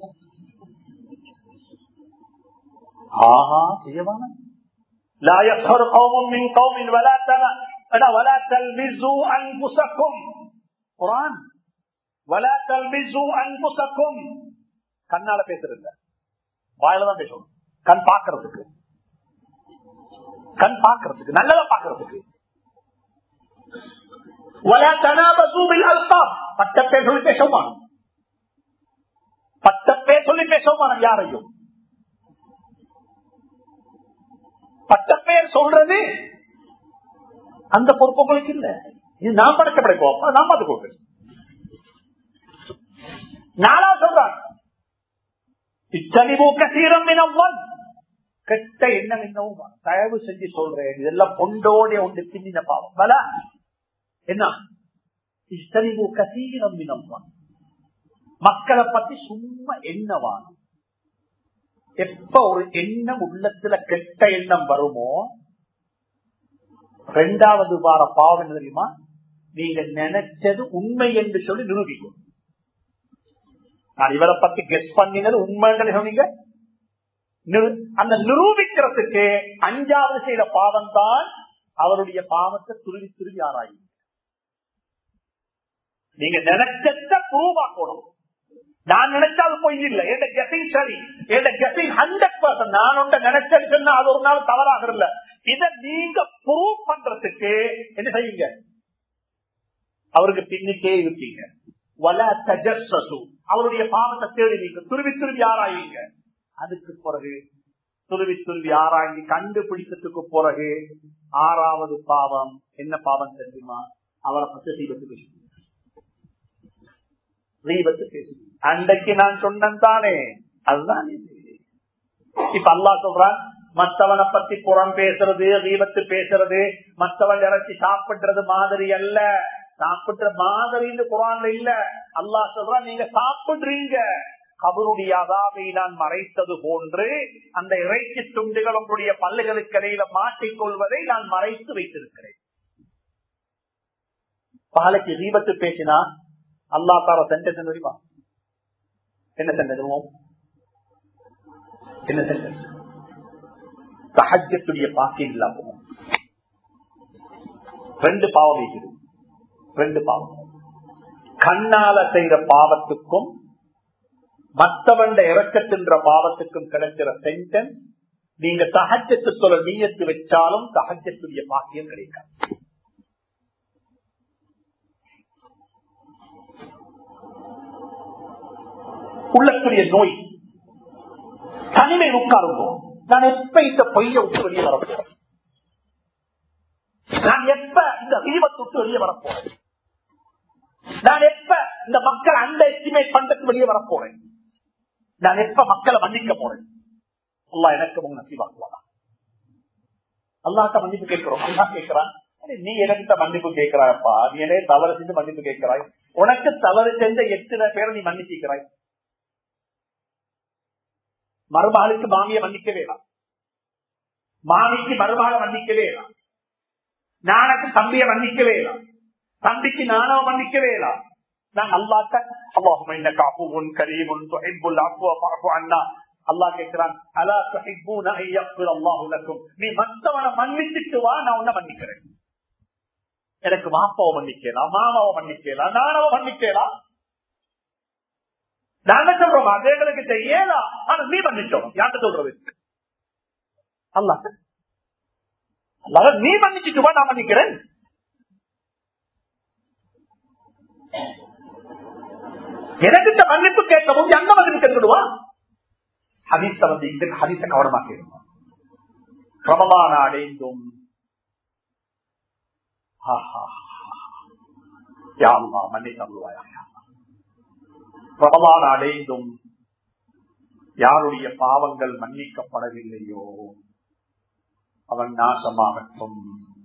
S1: ஆஹா செய்யவான لا يسخر قوم من قوم ولا تل ولا تلمزوا انفسكم قران ولا تلمزوا انفسكم கண்ணால பேசுறது வாயில தான் பேசணும் கண் பாக்குறதுக்கு கண் பாக்குறதுக்கு நல்லதா பாக்குறதுக்கு ولا تنابزوا بالالقاب பட்ட பேர் சொல்லி பேசவும் பட்ட பேர் சொல்லி பேசவும் யாரையும் பட்ட பேர் சொல்றது அந்த பொறுப்புகளுக்கு இல்ல இது நான் படைக்க படைப்போம் நான் பார்த்து கொடுக்குறேன் நானா சொல்றாங்க இத்தனிவு கசீரம் இனவன் கெட்ட எண்ணம் என்னவும் தயவு செஞ்சு சொல்றேன் இதெல்லாம் பொண்டோடைய ஒன்று பின்னின பாவம் பல என்ன இத்தனிவு கசீரம் இனவன் மக்களை பத்தி சும்மா எண்ணவானும் எப்ப ஒரு எண்ணம் உள்ளத்துல கெட்ட எண்ணம் வருமோ ரெண்டாவது வார பாவம் என்ன தெரியுமா நீங்க நினைச்சது உண்மை என்று சொல்லி நிரூபிக்கும் நான் இவரை பத்தி கெஸ் பண்ணினது உண்மைன்னு சொன்னீங்க அந்த நிரூபிக்கிறதுக்கு அஞ்சாவது செய்த பாவம் தான் அவருடைய பாவத்தை துருவி துருவி ஆராயும் நீங்க நினைச்சத ப்ரூவ் ஆக்கணும் நான் நினைச்சாலும் பொய் இல்லை என் கெட்டிங் சரி என் கெட்டிங் ஹண்ட்ரட் பர்சன்ட் நான் ஒன்ற நினைச்சேன்னு சொன்னா அது ஒரு நாள் தவறாக இல்ல இத நீங்க ப்ரூவ் பண்றதுக்கு என்ன செய்யுங்க அவருக்கு பின்னுக்கே இருக்கீங்க வல தஜஸ்ஸு அவருடைய பாவத்தை தேடி நீங்க துருவி துருவி ஆராயுங்க அதுக்கு பிறகு துருவி துருவி ஆராய்ந்து கண்டுபிடிச்சதுக்கு பிறகு ஆறாவது பாவம் என்ன பாவம் தெரியுமா அவரை பத்தி தீபத்து பேசுங்க தீபத்து பேசுங்க அன்றைக்கு நான் சொன்னேன் தானே அதுதான் இப்ப அல்லா சொல்றான் மத்தவனை பத்தி புறம் பேசுறது தீபத்து பேசுறது மத்தவன் இறச்சி சாப்பிடுறது மாதிரி அல்ல சாப்பிடுற மாதிரின்னு குரான்ல இல்ல அல்லா சொல்றான் நீங்க சாப்பிடுறீங்க கபருடைய அதாவை நான் மறைத்தது போன்று அந்த இறைச்சி துண்டுகள் உங்களுடைய பல்லுகளுக்கு இடையில மாட்டிக்கொள்வதை நான் மறைத்து வைத்திருக்கிறேன் பாலைக்கு தீபத்து பேசினா அல்லா தார சென்டென்ஸ் தெரியுமா என்ன சென்டென்ஸ் என்ன சென்டென்ஸ் சஹஜத்துடைய பாக்கியம் இல்லாம ரெண்டு பாவம் இருக்குது ரெண்டு பாவம் கண்ணால செய்யற பாவத்துக்கும் மற்றவண்ட இறக்கத்தின்ற பாவத்துக்கும் கிடைக்கிற சென்டென்ஸ் நீங்க தகஜத்து சொல்ல நீயத்து வச்சாலும் தகஜத்துடைய பாக்கியம் கிடைக்காது உள்ளக்கூடிய நோய் தனிமை உட்காருங்கோ நான் எப்ப இந்த பொய்ய விட்டு வெளியே வரப்போறேன் நான் எப்ப இந்த தீபத்தை விட்டு வெளியே வரப்போறேன் நான் எப்ப இந்த மக்கள் அண்டர் எஸ்டிமேட் பண்றதுக்கு வெளியே வரப்போறேன் நான் எப்ப மக்களை மன்னிக்க போறேன் அல்லா எனக்கு உங்க நசீவாக்குவானா அல்லாட்ட மன்னிப்பு கேட்கிறோம் அல்லா கேட்கிறான் நீ எனக்கு மன்னிப்பு கேட்கிறாயப்பா நீ என்னைய தவறு செஞ்சு மன்னிப்பு கேட்கிறாய் உனக்கு தவறு செஞ்ச எத்தனை பேரை நீ மன்னிக்கிறாய் மருமகளுக்கு மாமிய மன்னிக்க வேணாம் மாமிக்கு மருமகளை மன்னிக்க வேணாம் நானுக்கு தம்பிய மன்னிக்க வேணாம் தம்பிக்கு நானோ மன்னிக்க வேணாம் நான் அல்லாட்ட அல்லாஹும் என்ன காப்புன் கரீமுன் துஹிப்புல் அஃப்வ ஃபஅஃபு அன்னா அல்லாஹ் கேட்கிறான் அலா துஹிப்பூன அன் யக்ஃபிர அல்லாஹு லக்கும் நீ மத்தவனை மன்னிச்சிட்டு வா நான் உன்னை மன்னிக்கிறேன் எனக்கு மாப்பாவை மன்னிக்கலாம் மாமாவை மன்னிக்கலாம் நானவ மன்னிக்கலாம் நாங்க சொல்றோம் அது எங்களுக்கு செய்யலா ஆனா நீ மன்னிச்சோம் யார்கிட்ட சொல்றது அல்லா அல்லாத நீ மன்னிச்சுட்டு வா நான் மன்னிக்கிறேன் எனக்கிட்ட மன்னிப்பு கேட்கவும் எங்க மன்னிப்பு கேட்டுடுவா ஹதீச வந்து இந்த ஹதீச கவனமா கேட்கும் பிரபலான அடைந்தும் யாருமா மன்னி தருவாயா பிரபலான அடைந்தும் யாருடைய பாவங்கள் மன்னிக்கப்படவில்லையோ அவன் நாசமாகட்டும்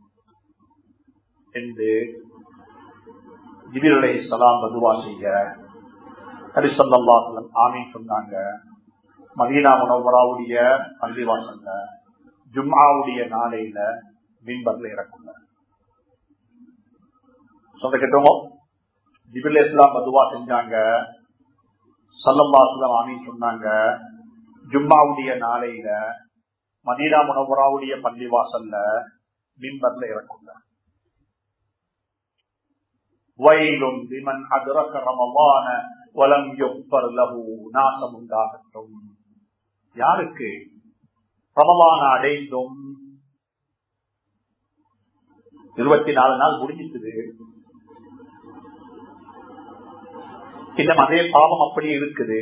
S1: என்று ஜிபிரலை சலாம் பதுவா செய்ய ஹரிசல்லாசலம் ஆமீன் சொன்னாங்க மதீனா முனவராவுடைய பள்ளிவாசல்ல ஜும்மாவுடைய நாளையில மின்பர்ல இறக்குங்க சொந்த கேட்டோமோ ஜிபில் இஸ்லாம் பதுவா செஞ்சாங்க சல்லல்லாஸ்லாம் ஆமீன் சொன்னாங்க ஜும்மாவுடைய நாளையில மதீனா முனவராவுடைய பள்ளிவாசல்ல மின்பர்ல இறக்குங்க வயலும் விமன் அதிரக்க ரமவான வலம் யொப்பர் லகு நாசம் உண்டாகட்டும் யாருக்கு ரமவான அடைந்தும் இருபத்தி நாலு நாள் முடிஞ்சிட்டது இன்னும் அதே பாவம் அப்படி இருக்குது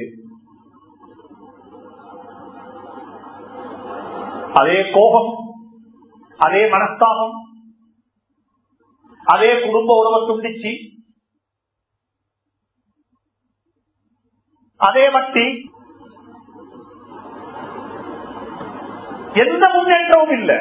S1: அதே கோபம் அதே மனஸ்தாபம் அதே குடும்ப உறவை துண்டிச்சு அதே வட்டி எந்த முன்னேற்றமும் இல்லை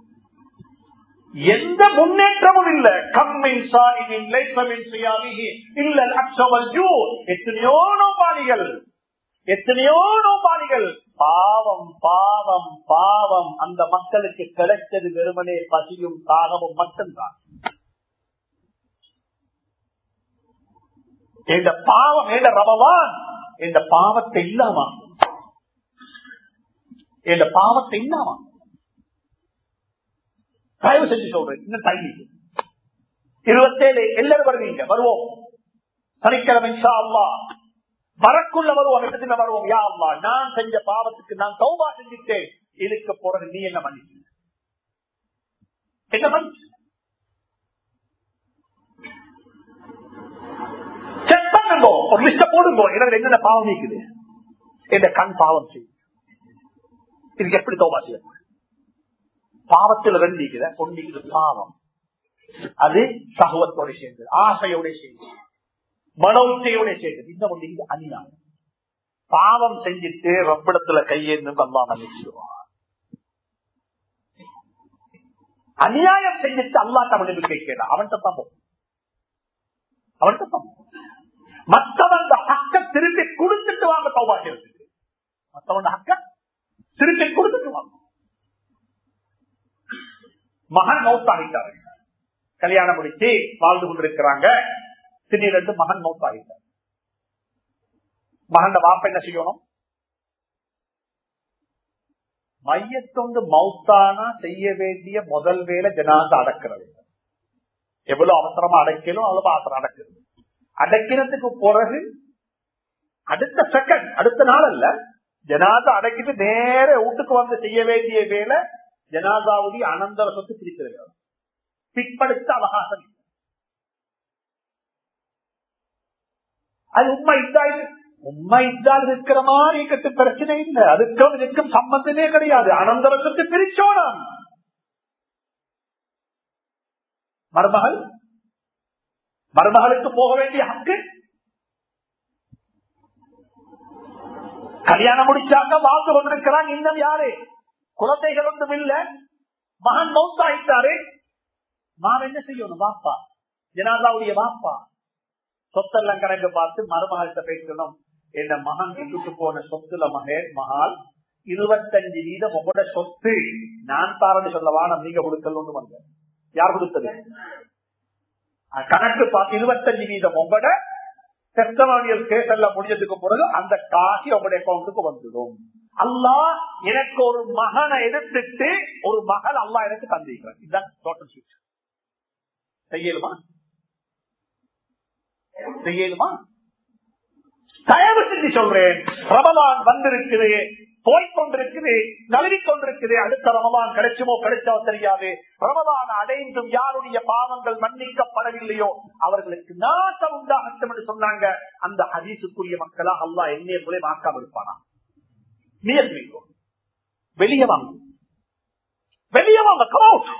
S1: எந்த முன்னேற்றமும் இல்ல கம்மின் சாரின் லைசமின் சுயாமிகி இல்ல அக்ஷவல் ஜூ எத்தனையோ நோபாளிகள் எத்தனையோ நோபாளிகள் பாவம் பாவம் பாவம் அந்த மக்களுக்கு கிடைத்தது வெறுமனே பசியும் தாகமும் மட்டும்தான் இந்த பாவம் இந்த ரமவான் இந்த பாவத்தை இல்லாம இந்த பாவத்தை இல்லாம தயவு செஞ்சு சொல்றேன் இன்னும் டைம் இருபத்தேழு எல்லாரும் வருவீங்க வருவோம் சனிக்கிழமை அல்லா வரக்குள்ள வருவோம் இடத்துல வருவோம் யா அல்லா நான் செஞ்ச பாவத்துக்கு நான் சௌபா செஞ்சுட்டேன் இதுக்கு போறது நீ என்ன மன்னிச்சு என்ன மன்னிச்சு செக் பண்ணுங்க ஒரு லிஸ்ட போடுங்க எனக்கு என்னென்ன பாவம் நீக்குது இந்த கண் பாவம் செய்யும் இதுக்கு எப்படி தோபா செய்ய பாவத்தில் ரெண்டு நீக்குத ஒன்று பாவம் அது சகவத்தோட சேர்ந்தது ஆசையோட சேர்ந்தது மன உச்சையோட சேர்ந்தது இந்த ஒன்று அநியாயம் பாவம் செஞ்சுட்டு ரப்பிடத்துல கையேந்து அல்லா மன்னிச்சிடுவான் அநியாயம் செஞ்சுட்டு அல்லாட்ட மன்னிப்பு கேட்கல அவன்கிட்ட தான் போகும் அவன்கிட்ட தான் மற்றவன் ஹக்க திருப்பி கொடுத்துட்டு வாங்க சௌபாகியத்துக்கு மற்றவன் ஹக்க திருப்பி கொடுத்துட்டு வாங்க மகன் மௌத்தாகிட்டாரு கல்யாணம் முடிச்சு வாழ்ந்து கொண்டிருக்கிறாங்க திடீரென்று மகன் மௌத்தாகிட்டார் மகன் வாப்ப என்ன செய்யணும் மையத்தொண்டு மௌத்தானா செய்ய வேண்டிய முதல் வேலை ஜனாத அடக்கிறது எவ்வளவு அவசரமா அடைக்கலும் அவ்வளவு அவசரம் அடக்குது அடைக்கிறதுக்கு பிறகு அடுத்த செகண்ட் அடுத்த நாள் அல்ல ஜனாதா அடக்கிட்டு நேர வீட்டுக்கு வந்து செய்ய வேண்டிய வேலை ஜனாதாவுடைய அனந்தர சொத்து பிரிக்கிறது பிற்படுத்த அவகாசம் இல்லை. அது உண்மை இதால் உண்மை இதால் இருக்கிற மாதிரி கட்டு பிரச்சனை இல்லை அதுக்கும் இதுக்கும் சம்பந்தமே கிடையாது அனந்தரத்துக்கு பிரிச்சோனம் மருமகள் மருமகளுக்கு போக வேண்டிய ஹக்கு கல்யாணம் முடிச்சாங்க வாழ்ந்து கொண்டிருக்கிறான் இன்னும் யாரு குழந்தைகள் ஒன்றும் இல்ல மகன் மௌத்தாயிட்டாரு நாம் என்ன செய்யணும் வாப்பா ஜனாதாவுடைய வாப்பா சொத்தெல்லாம் கணக்கு பார்த்து மருமகள்கிட்ட பேசணும் என்ன மகன் விட்டுட்டு போன சொத்துல மகே மகால் இருபத்தஞ்சு வீதம் உங்களோட சொத்து நான் தாரன்னு சொல்லவா நான் நீங்க கொடுக்கணும்னு வந்தேன் யார் கொடுத்தது அஹ் கணக்கு பார்த்து இருபத்தஞ்சு வீதம் உங்களோட டெஸ்டமானியல் கேஸ் எல்லாம் முடிஞ்சதுக்கு பிறகு அந்த காசு உங்களுடைய அக்கௌண்ட்டுக்கு வந்துடும் அல்லாஹ் எனக்கு ஒரு மகனை எடுத்துட்டு ஒரு மகள் அல்லாஹ் எனக்கு தந்திருக்கிறார் இதுதான் டோட்டல் சுவிட்ச் செய்யலுமா செய்யலுமா தயவு செஞ்சு சொல்றேன் ரமலான் வந்திருக்குது போய்கொண்டிருக்குது நழுவி கொண்டிருக்குது அடுத்த ரமலான் கிடைச்சுமோ கிடைச்சோ தெரியாது ரமலான் அடைந்தும் யாருடைய பாவங்கள் மன்னிக்கப்படவில்லையோ அவர்களுக்கு நாசம் உண்டாகட்டும் என்று சொன்னாங்க அந்த ஹதீசுக்குரிய மக்களா அல்லா என்னைய மூலம் ஆக்காம இருப்பானா நியர்மீங்கோ வெளியே வாங்க வெளியே வாங்க கமௌட்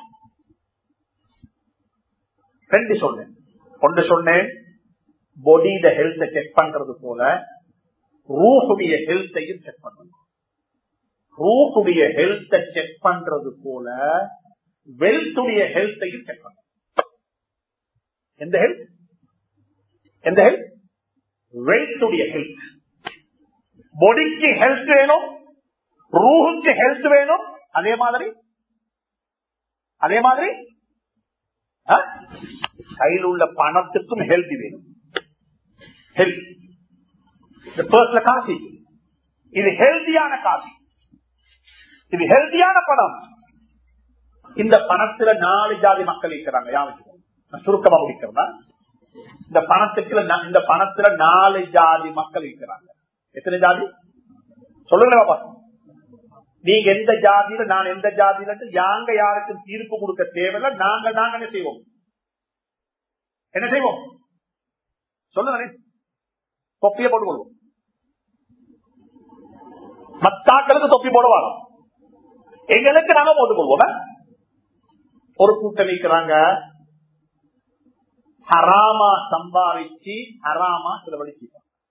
S1: ரெண்டு சொன்னேன் ஒன்று சொன்னேன் பொடியில ஹெல்த்தை செக் பண்றது போல ரூஹுடைய ஹெல்த்தையும் செக் பண்ணணும் ரூஹுடைய ஹெல்த்தை செக் பண்றது போல வெல்த்துடைய ஹெல்த்தையும் செக் பண்ணணும் எந்த ஹெல்த் எந்த ஹெல்த் வெல்த்துடைய ஹெல்த் பொடிக்கு ஹெல்த் வேணும் ரூஹுக்கு ஹெல்த் வேணும் அதே மாதிரி அதே மாதிரி ஆ? கையில் உள்ள பணத்துக்கும் ஹெல்த் வேணும் ஹெல்த் இந்த பர்ஸ்ல காசு இது ஹெல்தியான காசு இது ஹெல்தியான பணம் இந்த பணத்துல நாலு ஜாதி மக்கள் இருக்கிறாங்க யாருக்கு நான் சுருக்கமா முடிக்கிறதா இந்த பணத்துக்கு நா- இந்த பணத்துல நாலு ஜாதி மக்கள் இருக்கிறாங்க எத்தனை ஜாதி சொல்லுங்க பாப்பா நீங்க எந்த ஜாதியில நான் எந்த ஜாதியில யாங்க யாருக்கும் தீர்ப்பு கொடுக்க தேவையில்லை நாங்க நாங்க என்ன செய்வோம் என்ன செய்வோம் சொல்லுங்க தொப்பிய போட்டுக்கொள்வோம் மத்தாக்களுக்கு தொப்பி போடுவாங்க எங்களுக்கு நாங்க போட்டுக்கொள்வோம் ஆ? ஒரு கூட்டம் வைக்கிறாங்க ஹராமா சம்பாதிச்சு ஹராமா செலவழிச்சு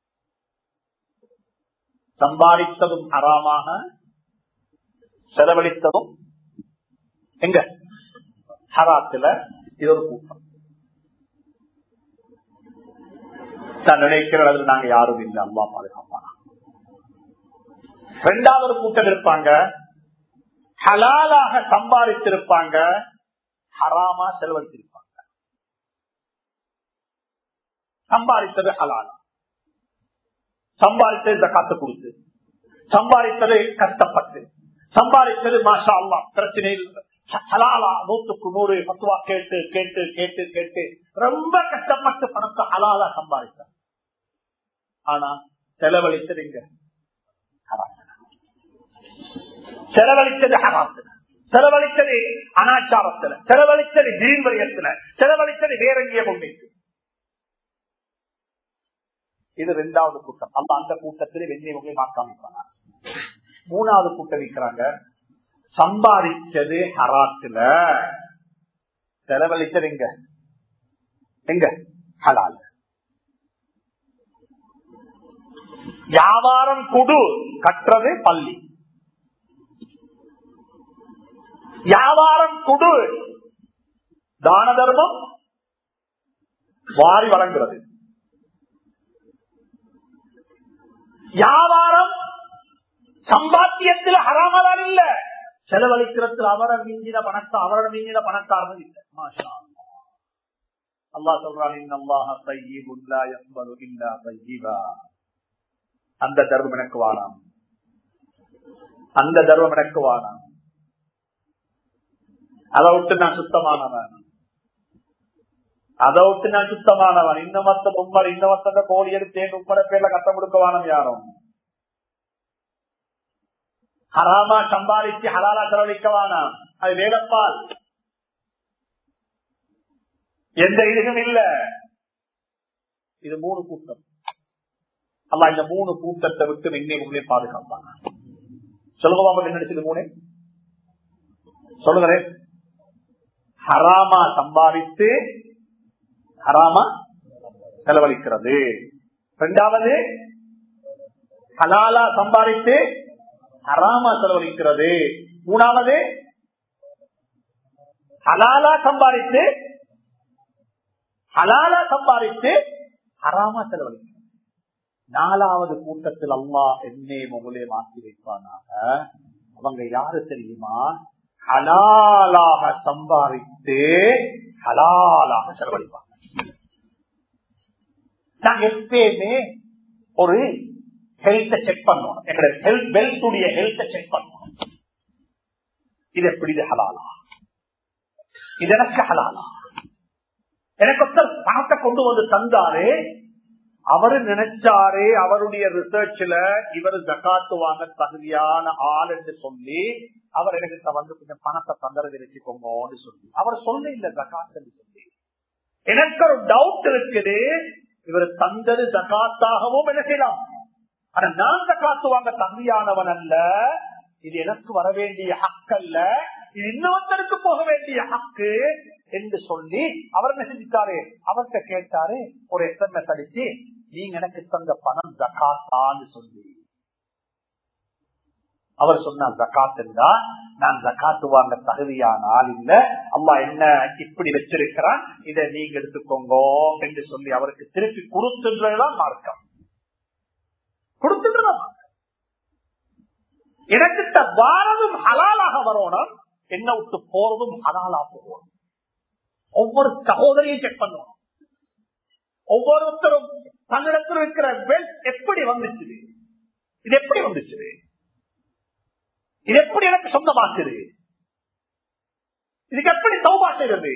S1: சம்பாதித்ததும் ஹராமாக செலவழித்ததும் எங்க ஹராத்துல இது ஒரு கூட்டம் நான் நினைக்கிற அளவில் நாங்க யாரும் இல்லை அல்லா பாதுகாப்பானா ரெண்டாவது ஒரு கூட்டம் இருப்பாங்க ஹலாலாக சம்பாதித்திருப்பாங்க ஹராமா செலவழித்திருப்பாங்க சம்பாதித்தது ஹலாலா சம்பாதித்தது ஜக்காத்து கொடுத்து சம்பாதித்தது கஷ்டப்பட்டு சம்பாதித்தது மாஷா அல்லா பிரச்சனை இல்லை. ஹலாலா நூத்துக்கு நூறு பத்துவா கேட்டு கேட்டு கேட்டு கேட்டு ரொம்ப கஷ்டப்பட்டு பணத்தை ஹலாலா சம்பாதித்தார் ஆனா செலவழித்தது இங்க ஹராத்துல. செலவழித்தது ஹராத்துல செலவழித்தது அனாச்சாரத்துல செலவழித்தது தீர்வரியத்துல செலவழித்தது வேறங்கிய கொண்டிருக்கு இது ரெண்டாவது கூட்டம் அல்ல அந்த கூட்டத்திலே வெண்ணெய் வகை மாக்காமிப்பாங்க மூணாவது கூட்டம் இருக்கிறாங்க சம்பாதிச்சது ஹராத்துல செலவழித்தது எங்க எங்க ஹலால் வியாபாரம் குடு கற்றது பள்ளி வியாபாரம் குடு தான தர்மம் வாரி வழங்குறது வியாபாரம் சம்பாத்தியத்தில் ஹராமலால் இல்ல செலவழிக்கிறதுல அவரை மீஞ்சின பணத்தை அவரோட மீஞ்சின பணக்காரர்கள் இல்ல மாஷா அல்லாஹ். அல்லா சொல்றான் இன்னல்லாஹ தையிபுன் லா யக்பலு இல்லா தையிபா அந்த தர்மம் எனக்கு வாராம் அந்த தர்மம் எனக்கு வாராம் அதை விட்டு நான் சுத்தமானவன் அதை விட்டு நான் சுத்தமானவன் இந்த மத்த உம்மர் இந்த மத்த கோழி எடுத்தேன் உம்மட பேர்ல கட்டம் கொடுக்கவானம் யாரும் ஹராமா சம்பாதிச்சு ஹலாலா செலவழிக்கவானா அது வேலப்பால் எந்த இதுவும் இல்ல இது மூணு கூட்டம் அல்ல இந்த மூணு கூட்டத்தை விட்டு நின்னே உங்களே பாதுகாப்பாங்க சொல்லுங்க பாப்பா என்ன நடிச்சது மூணு சொல்லுங்களேன் ஹராமா சம்பாதித்து ஹராமா செலவழிக்கிறது இரண்டாவது ஹலாலா சம்பாதித்து ஹராமா செலவழிக்கிறது மூணாவது ஹலாலா சம்பாதித்து ஹலாலா சம்பாதித்து ஹராமா செலவழிக்கிறது நாலாவது கூட்டத்தில் அல்லா என்னே முகலே மாற்றி வைப்பானாக அவங்க யாரு தெரியுமா ஹலாலாக சம்பாதித்து ஹலாலாக செலவழிப்பாங்க நாங்க எப்பயுமே ஒரு ஹெல்த்த செக் பண்ணணும் எங்களுடைய ஹெல்த் வெல்த்துடைய ஹெல்த்த செக் பண்ணணும் இது எப்படி இது ஹலாலா இது எனக்கு ஹலாலா எனக்கு ஒருத்தர் பணத்தை கொண்டு வந்து தந்தாரு அவரு நினைச்சாரு அவருடைய ரிசர்ச்ல இவர் ஜக்காத்து வாங்க தகுதியான ஆள் என்று சொல்லி அவர் எனக்கு வந்து கொஞ்சம் பணத்தை தந்தரது வச்சுக்கோங்கன்னு சொல்லி அவர் சொல்ல இல்ல ஜக்காத்து சொல்லி எனக்கு ஒரு டவுட் இருக்குது இவர் தந்தது ஜக்காத்தாகவும் என்ன செய்யலாம் ஆனா நான் ஜக்காத்து வாங்க தகுதியானவன் அல்ல இது எனக்கு வர வேண்டிய ஹக்கு அல்ல இது இன்னொருத்தருக்கு போக வேண்டிய ஹக்கு என்று சொல்லி அவர் என்ன செஞ்சிட்டாரு அவர்கிட்ட கேட்டாரு ஒரு எஸ்எம்எஸ் அடிச்சு நீங்க எனக்கு தந்த பணம் ஜக்காத்தான்னு சொல்லி அவர் சொன்னார் ஜக்காத் என்றா நான் ஜக்காத்து வாங்க தகுதியான ஆள் இல்ல அம்மா என்ன இப்படி வச்சிருக்கிறான் இதை நீங்க எடுத்துக்கோங்க என்று சொல்லி அவருக்கு திருப்பி கொடுத்துன்றதுதான் மார்க்கம் கொடுத்துன்றதான் எனக்கு வாரதும் ஹலாலாக வரணும் என்ன விட்டு போறதும் ஹலாலா போகணும் ஒவ்வொரு சகோதரியும் செக் பண்ணுவோம் ஒவ்வொருத்தரும் தன்னிடத்தில் இருக்கிற வெல்த் எப்படி வந்துச்சு இது எப்படி வந்துச்சு இது எப்படி எனக்கு சொந்தமாக்குது இதுக்கு எப்படி சௌபா செய்யறது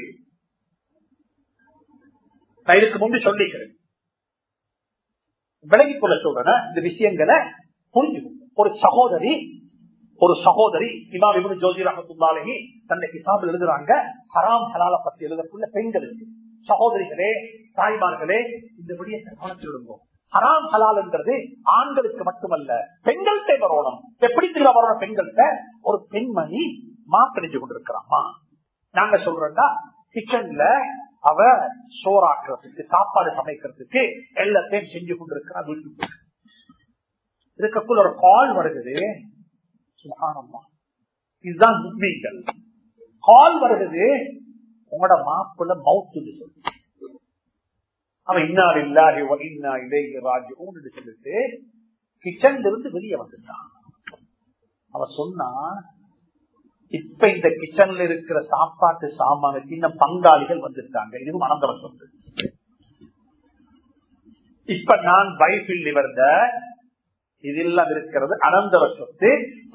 S1: நான் இதுக்கு முன்பு சொல்லிக்கிறேன் விலகிக் கொள்ள சொல்றேன் இந்த விஷயங்களை புரிஞ்சுக்கும் ஒரு சகோதரி ஒரு சகோதரி இமாம் இவனு ஜோதி ரஹத்துல்லாலி தன்னை கிசாபில் எழுதுறாங்க ஹராம் ஹலால பத்தி எழுதக்குள்ள பெண்களுக்கு சகோதரிகளே தாய்மார்களே இந்த விடயத்தை கவனத்தில் விடுவோம் ஹராம் ஹலால் என்றது ஆண்களுக்கு மட்டுமல்ல பெண்கள்கிட்ட வரணும் எப்படி திரும்ப வரணும் பெண்கள்கிட்ட ஒரு பெண்மணி மாக்கணிஞ்சு கொண்டிருக்கிறாமா நாங்க சொல்றோம்டா கிச்சன்ல அவ சோறாக்குறதுக்கு சாப்பாடு சமைக்கிறதுக்கு எல்லாத்தையும் செஞ்சு கொண்டிருக்கிறா வீட்டுக்கு இதுக்குள்ள ஒரு கால் வருகிறது சுகானம்மா இதுதான் முக்மீன்கள் கால் வருகிறது உங்களோட மாப்பிள்ள மவுத்து சொல்லு அவன் இன்னார் இல்லாஹி இன்னா இலேஹி ராஜ்யம்னு சொல்லிட்டு கிச்சன்ல இருந்து வெளியே வந்துட்டான் அவன் சொன்னா இப்ப இந்த கிச்சன்ல இருக்கிற சாப்பாட்டு சாமானுக்கு இன்னும் பங்காளிகள் வந்துட்டாங்க இதுவும் அனந்தர சொத்து இப்ப நான் வைஃபில் இவர்ந்த இதெல்லாம் இருக்கிறது அனந்தர சொத்து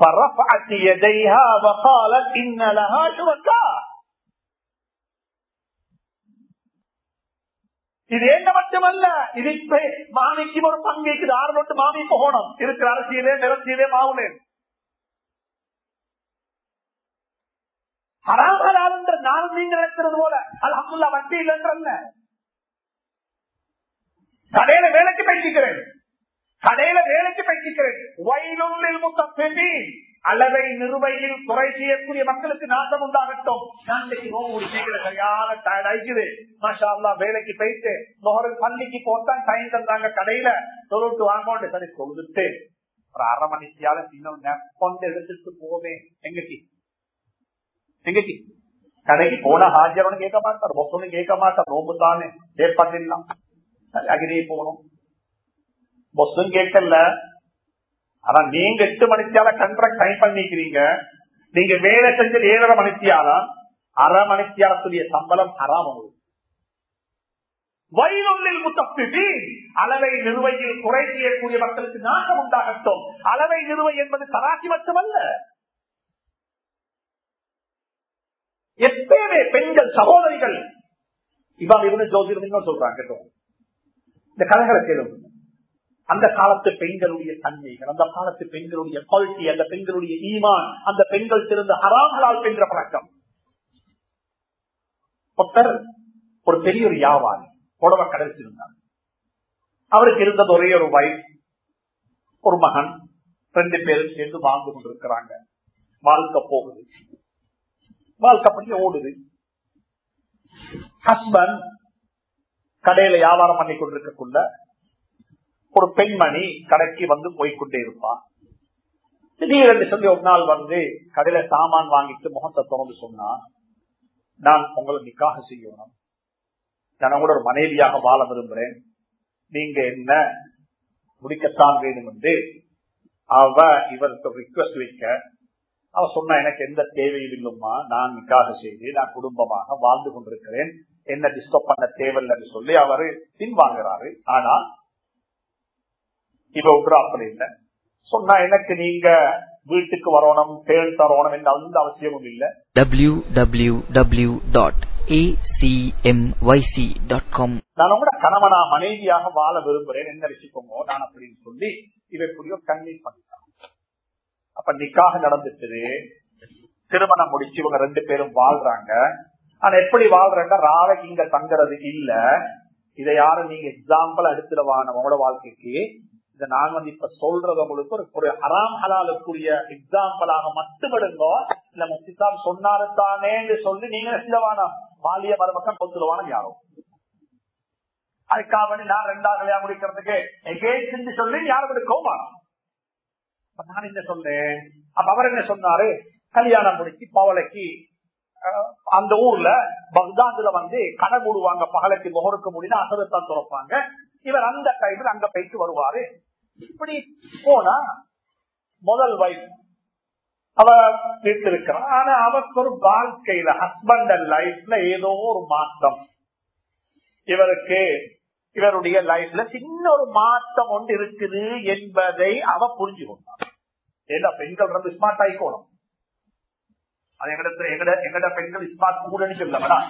S1: இது என்ன மட்டுமல்ல இது இப்ப மாமிக்கு ஒரு பங்கைக்கு ஆறு நோட்டு மாமி போகணும் இருக்கிற அரசியலே நிறத்தியலே மாவுலே ஹராமரால் என்ற நானும் நீங்க நினைக்கிறது போல அலமதுல்லா வட்டி இல்லைன்றல்ல கடையில வேலைக்கு பேசிக்கிறேன் கடையில வேலைக்கு பேசிக்கிறேன் வயலுள்ளில் முத்தப்பெண்ணி அளவை நிறுவையில் குறை செய்யக்கூடிய மக்களுக்கு நாட்டம் உண்டாகட்டும் நாளைக்கு நோம்பு சரியான டயர்ட் ஆயிக்குது மாஷா அல்லா வேலைக்கு போயிட்டு நோரு பள்ளிக்கு போத்தான் டைம் தந்தாங்க கடையில தொழுட்டு வாங்கோண்டு சரி தொழுதுட்டு ஒரு அரை மணித்தியால சின்ன நெப்பொண்டு எடுத்துட்டு போவேன் எங்கக்கு எங்கக்கு கடைக்கு போன ஹாஜரன்னு கேட்க மாட்டார் பொசன்னு கேட்க மாட்டார் நோம்பு தானே ஏற்படலாம் அகிலே போகணும் பொஸ்ஸும் கேட்கல ஆனா நீங்க எட்டு மணித்தியால கண்ட்ராக்ட் சைன் பண்ணிக்கிறீங்க நீங்க வேலை செஞ்சது ஏழரை மணித்தியாலம் அரை மணித்தியாலத்துடைய சம்பளம் ஹராம் உங்களுக்கு வயலுள்ளில் முத்தப்பிபி அளவை நிறுவையில் குறை செய்யக்கூடிய மக்களுக்கு நாசம் உண்டாகட்டும் அளவை நிறுவை என்பது தராசி மட்டுமல்ல எப்பயுமே பெண்கள் சகோதரிகள் இவன் இவனு ஜோதிடம் சொல்றாங்க கேட்டோம் இந்த கதைகளை கேளும் அந்த காலத்து பெண்களுடைய தன்மைகள் அந்த காலத்து பெண்களுடைய குவாலிட்டி அந்த பெண்களுடைய ஈமான் அந்த பெண்கள் திறந்த ஹராமலால் பென்ற பழக்கம் ஒருத்தர் ஒரு பெரிய ஒரு வியாபாரி புடவை கடைசிருந்தார் அவருக்கு இருந்தது ஒரே ஒரு வைஃப் ஒரு மகன் ரெண்டு பேரும் சேர்ந்து வாழ்ந்து கொண்டிருக்கிறாங்க வாழ்க்கை போகுது வாழ்க்கை பண்ணி ஓடுது ஹஸ்பண்ட் கடையில வியாபாரம் பண்ணி கொண்டிருக்கக்குள்ள ஒரு பெண்மணி கடைக்கு வந்து போய்கொண்டே இருப்பான் திடீரென்று சொல்லி ஒரு நாள் வந்து கடையில சாமான் வாங்கிட்டு முகத்தை திறந்து சொன்னா நான் உங்களை நிக்காக செய்யணும் நான் கூட ஒரு மனைவியாக வாழ விரும்புறேன் நீங்க என்ன முடிக்கத்தான் வேணும் என்று அவ இவருக்கு ரிக்வஸ்ட் வைக்க அவ சொன்ன எனக்கு எந்த தேவையும் இல்லம்மா நான் நிக்காக செய்து நான் குடும்பமாக வாழ்ந்து கொண்டிருக்கிறேன் என்ன டிஸ்டர்ப் பண்ண தேவையில்லைன்னு சொல்லி அவரு பின்வாங்குறாரு ஆனா இவ ஒன்று அப்படி இல்லை சொன்னா எனக்கு நீங்க வீட்டுக்கு வரணும் தேள் தரணும் என்ற அந்த அவசியமும் இல்லை
S2: www.acmyc.com
S1: நான் உங்களோட கணவனா மனைவியாக வாழ விரும்புறேன் என்ன வச்சுக்கோங்க நான் அப்படின்னு சொல்லி இவ எப்படியோ கன்வின்ஸ் பண்ணிட்டான் அப்ப நிக்காக நடந்துட்டு திருமணம் முடிச்சு இவங்க ரெண்டு பேரும் வாழ்றாங்க ஆனா எப்படி வாழ்றாங்க ராவைக்கு இங்க தங்குறது இல்ல இதை யாரும் நீங்க எக்ஸாம்பிள் எடுத்துடவான உங்களோட வாழ்க்கைக்கு இதை நான் வந்து இப்ப சொல்றது உங்களுக்கு ஒரு ஒரு ஹராம் ஹலாலுக்குரிய எக்ஸாம்பிளாக மட்டும் எடுங்கோ இல்ல முஸ்லிசாம் சொன்னாரு தானேன்னு சொல்லி நீங்க செஞ்சவானா பாலிய மருமக்கம் கொத்துருவான யாரும் அதுக்காக வேண்டி நான் ரெண்டாவது கல்யாணம் முடிக்கிறதுக்கு எகேன்னு சொல்லி யாரும் எடுக்கவும் வேணாம் அப்ப நான் என்ன சொன்னேன் அப்ப அவர் என்ன சொன்னாரு கல்யாணம் முடிச்சு பவளைக்கு அஹ், அந்த ஊர்ல பக்தாதுல வந்து கடை மூடுவாங்க பகலைக்கு முகருக்கு முடினா அசரத்தான் துறப்பாங்க இவர் அந்த டைம்ல அங்க போயிட்டு வருவாரு இப்படி போனா முதல் வைஃப் அவ வீட்டிருக்கிறான் ஆனா அவருக்கு ஒரு வாழ்க்கையில ஹஸ்பண்ட் அண்ட் லைஃப்ல ஏதோ ஒரு மாற்றம் இவருக்கு இவருடைய லைஃப்ல சின்ன ஒரு மாற்றம் ஒன்று இருக்குது என்பதை அவ புரிஞ்சு கொண்டான் ஏன்னா பெண்கள் ரொம்ப ஸ்மார்ட் ஆயிக்கோணும் அது எங்கட எங்கட எங்கட பெண்கள் ஸ்மார்ட் கூடன்னு சொல்ல வேணாம்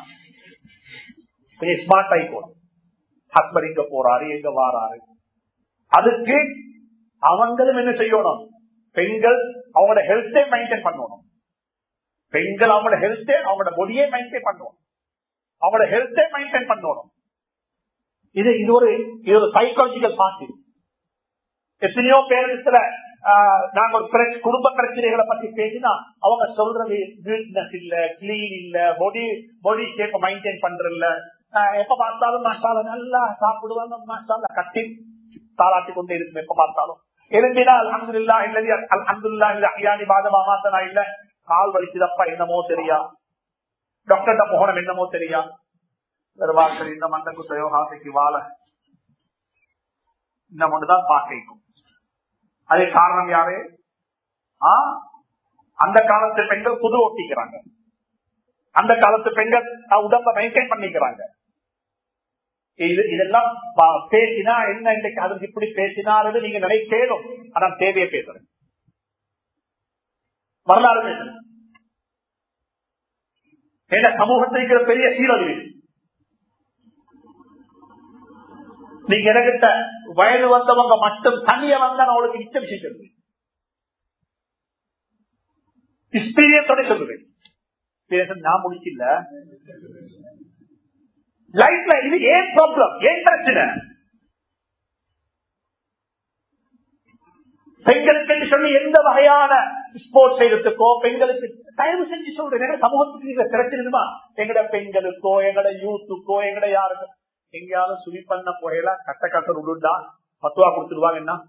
S1: கொஞ்சம் ஸ்மார்ட் ஆயிக்கோணும் ஹஸ்பண்ட் எங்க போறாரு எங்க வாராரு அதுக்கு அவங்களும் என்ன செய்யணும் பெண்கள் அவங்களோட ஹெல்த்தை மெயின்டைன் பண்ணணும் பெண்கள் அவங்களோட ஹெல்த்தை அவங்களோட பொடியை மெயின்டைன் பண்ணணும் அவங்களோட ஹெல்த்தை மெயின்டைன் பண்ணணும் இது இது ஒரு இது ஒரு சைக்காலஜிக்கல் பார்ட்டி எத்தனையோ பேரிடத்துல நாங்க ஒரு பிரச்ச- குடும்ப பிரச்சனைகளை பத்தி பேசினா அவங்க சொல்றது நீட்னஸ் இல்ல கிளீன் இல்ல பாடி பாடி ஷேப்ப மெயின்டைன் பண்றதில்ல ஆஹ் எப்ப பார்த்தாலும் மசாலா நல்லா சாப்பிடுவாங்க மசாலா கட்டி தாளாட்டி கொண்டே இருக்கும் எப்ப பார்த்தாலும் எழுந்தினா அலமதுல்லா இல்லது அலமதுல்லா இல்ல ஐயானி பாதமா மாத்தனா இல்ல கால் வலிக்குதப்பா என்னமோ தெரியா டாக்டர்ட போகணும் என்னமோ தெரியா பெருவாக்கள் இந்த மண்டக்கு பிரயோகாசைக்கு வாழ இந்த மட்டும்தான் பார்க்கும் அது காரணம் யாரு ஆ? அந்த காலத்து பெண்கள் புது ஒட்டிக்கிறாங்க அந்த காலத்து பெண்கள் அஹ், உடம்ப மெயின்டைன் பண்ணிக்கிறாங்க இது இதெல்லாம் பா- பேசினா என்ன இன்னைக்கு அதுக்கு இப்படி பேசினாரு நீங்க நினைக்கணும் ஆனா தேவையை பேசுறேன் வரலாறு பேசுறேன் ஏன்னா சமூகத்தில் இருக்கிற பெரிய சீரழிவு இது. நீங்க எனக்கிட்ட வயது வந்தவங்க மட்டும் தனிய வந்தா நான் உங்களுக்கு மிச்ச விஷயம் சொல்லுவேன் எக்ஸ்பீரியன்ஸோட சொல்லுவேன் Experience நான் முடிச்சில்ல லைஃப்ல இது ஏன் ப்ராப்ளம் ஏன் பிரச்சனை பெண்களுக்கு என்று சொல்லி எந்த வகையான ஸ்போர்ட்ஸ் செய்யறதுக்கோ பெண்களுக்கு தயவு செஞ்சு சொல்றேன் ஏன்னா சமூகத்துக்கு இருக்கிற பிரச்சனை இதுமா எங்கட பெண்களுக்கோ எங்கட யூத்துக்கோ எங்கட யாருக்கோ எங்கேயாவது சுவி பண்ண போகையில கட்ட கட்டர் உடுண்டா பத்துவா கொடுத்துருவாங்க என்ன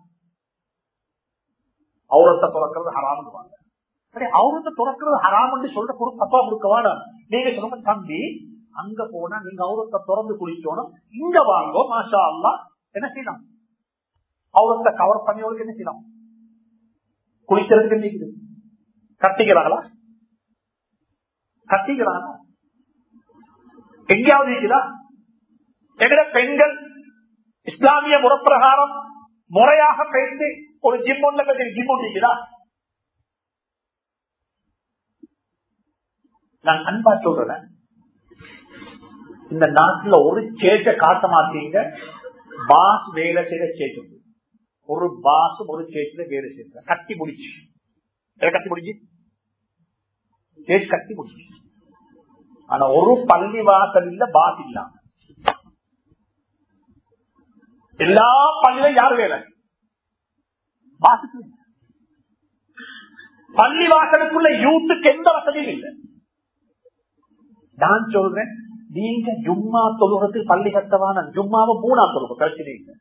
S1: அவுரத்தை துறக்கிறது ஹராமுவாங்க அவுரத்தை துறக்கிறது ஹராம்னு சொல்ற கொடு பத்துவா கொடுக்க வேணாம் நீங்க சொல்லுங்க தம்பி அங்க போனா நீங்க அவுரத்தை திறந்து குளிக்கணும் இங்க வாங்கோ மாஷா அல்லா என்ன செய்யணும் அவுரத்தை கவர் பண்ணியவளுக்கு என்ன செய்யணும் குளிக்கிறதுக்கு என்ன இருக்குது கட்டிக்கிறாங்களா கட்டிக்கிறாங்களா எங்கேயாவது இருக்குதா எங்கட பெண்கள் இஸ்லாமிய முறப்பிரகாரம் முறையாக பேசி ஒரு ஜிம் ஒன்ல பத்தி ஜிம் ஒன்றிக்குதா நான் அன்பா சொல்றேன் இந்த நாட்டுல ஒரு சேச்ச காட்ட மாட்டீங்க பாஸ் வேலை செய்யற சேச்சு ஒரு பாஸ் ஒரு சேச்சுல வேலை செய்யற கட்டி முடிச்சு எதை கட்டி முடிச்சு சேச்சு கட்டி முடிச்சு ஆனா ஒரு பள்ளி வாசல் இல்ல பாஸ் இல்லாம எல்லா பள்ளியிலும் யார் வேலை பாசுக்கு பள்ளி வாசலுக்குள்ள யூத்துக்கு எந்த வசதியும் இல்லை நான் சொல்றேன் நீங்க ஜும்மா தொழுகிறதுக்கு பள்ளி கட்டவான ஜும்மாவை மூணா தொழுக பிரச்சனை இல்லை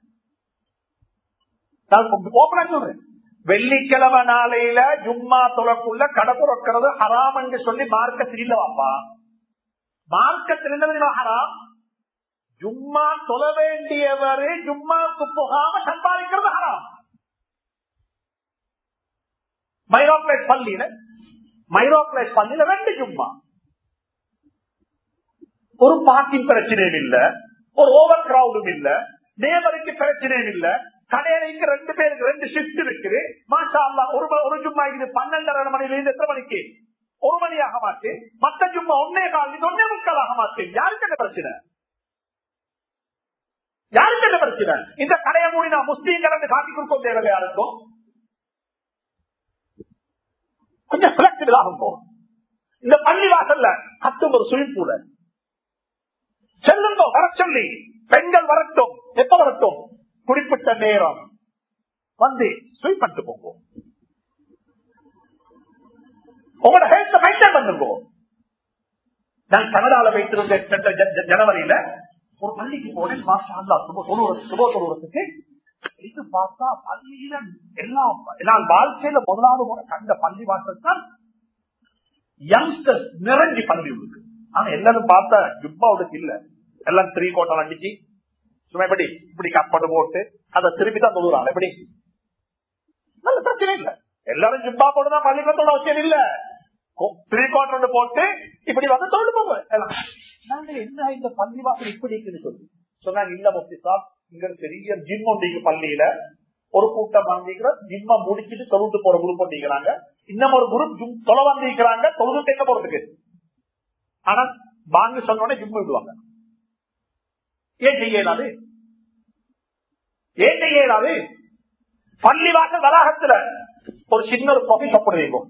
S1: நான் ஓப்பனா சொல்றேன் வெள்ளிக்கிழமை நாளையில ஜும்மா தொழக்குள்ள கடை துறக்கிறது ஹராம் என்று சொல்லி மார்க்கத்தில் இல்லவாப்பா மார்க்கத்தில் என்ன ஹராம் ஜும்மா தொழ வேண்டியவர் ஜும்மாவுக்கு போகாம சம்பாதிக்கிறது ஹராம் மைரோ பிளேஸ் பள்ளியில மைரோ பிளேஸ் பள்ளியில ரெண்டு ஜும்மா ஒரு பார்க்கிங் பிரச்சனையும் இல்ல ஒரு ஓவர் கிரௌடும் இல்ல நேபருக்கு பிரச்சனையும் இல்ல கடையிலைக்கு ரெண்டு பேருக்கு ரெண்டு ஷிப்ட் இருக்குது மாஷா அல்லா ஒரு ஒரு ஜும்மா இது பன்னெண்டரை மணில இருந்து எத்தனை மணிக்கு ஒரு மணி ஆக மாட்டு மத்த ஜும்மா ஒன்னே கால் இது ஒன்னே முக்கால் ஆக மாட்டு யாருக்கு என்ன பிரச்சனை யாருக்கு என்ன பிரச்சனை இந்த கடையை மூடி நான் முஸ்லீம்கள் காட்டி கொடுக்க தேவையில்லை யாருக்கும் கொஞ்சம் பிளெக்சிபிள் ஆகும் போகும் இந்த பள்ளி வாசல்ல கட்டும் ஒரு சுயம் கூட செல்லுங்க வர சொல்லி பெண்கள் வரட்டும் எப்ப வரட்டும் குறிப்பிட்ட நேரம் வந்து ஸ்வீப் பண்ணிட்டு போங்க உங்களோட ஹெல்த் மெயின்டைன் பண்ணுங்க நான் கனடால வைத்திருந்த ஜனவரியில ஒரு பள்ளிக்கு போனேன் சுப தொழுவத்துக்கு இது பார்த்தா பள்ளியில எல்லாம் நான் வாழ்க்கையில முதலாவது முறை கண்ட பள்ளி வாசல் தான் யங்ஸ்டர்ஸ் நிறைஞ்சி பள்ளி இருக்கு ஆனா எல்லாரும் பார்த்தா ஜுப்பாவுக்கு இல்ல எல்லாம் த்ரீ கோட்டர் அடிச்சு சும்மா எப்படி இப்படி கப்படு போட்டு அதை திருப்பி தான் தொழுறாங்க எப்படி நல்ல பிரச்சனை இல்ல எல்லாரும் ஜுப்பா போட்டுதான் பள்ளிக்கூடத்தோட அவசியம் இல்ல த்ரீ கோட்டர் போட்டு இப்படி வந்து தொழில் போங்க நாங்க என்ன இந்த பள்ளி வாசல் இப்படி இருக்குன்னு சொல்லி சொன்னாங்க இல்ல முஃப்தி சாப் இங்க பெரிய ஜிம் ஒன்றிக்கு பள்ளியில ஒரு கூட்டம் வந்திருக்கிற ஜிம்ம முடிச்சுட்டு தொழுட்டு போற குரூப் ஒன்றிக்கிறாங்க இன்னும் ஒரு குரூப் தொலை வந்திருக்கிறாங்க தொழுது எங்க போறதுக்கு ஆனா வாங்க சொன்னோடனே ஜிம் விடுவாங்க ஏன் செய்யலாது ஏன் செய்யலாது பள்ளி வாசல் வளாகத்துல ஒரு சின்ன ஒரு காஃபி ஷாப் வைக்கும்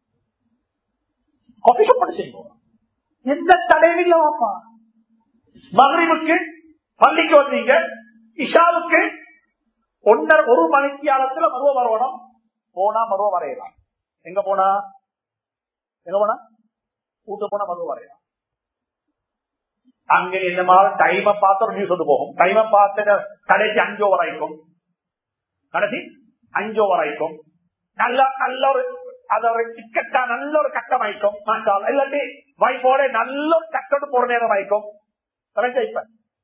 S1: காஃபி ஷாப் செய்வோம் எந்த தடையும் இல்லவாப்பா மகரிவுக்கு பள்ளிக்கு வந்தீங்க இஷாவுக்கு ஒன்றரை ஒரு மணிக்கு காலத்துல மருவ வரவணும் போனா மருவ வரையலாம் எங்க போனா எங்க போனா கூட்டு போனா மருவ வரையலாம் அங்க இந்த மாதிரி டைம பார்த்து ஒரு நியூஸ் வந்து போகும் டைம பார்த்து கடைசி அஞ்சு ஓவர் ஆயிக்கும் கடைசி அஞ்சு ஓவர் ஆயிக்கும் நல்ல நல்ல ஒரு அத ஒரு டிக்கெட்டா நல்ல ஒரு கட்டம் ஆயிக்கும் மாஷால் இல்லாட்டி வைஃபோட நல்ல ஒரு கட்டோடு போற நேரம் ஆயிக்கும் இப்ப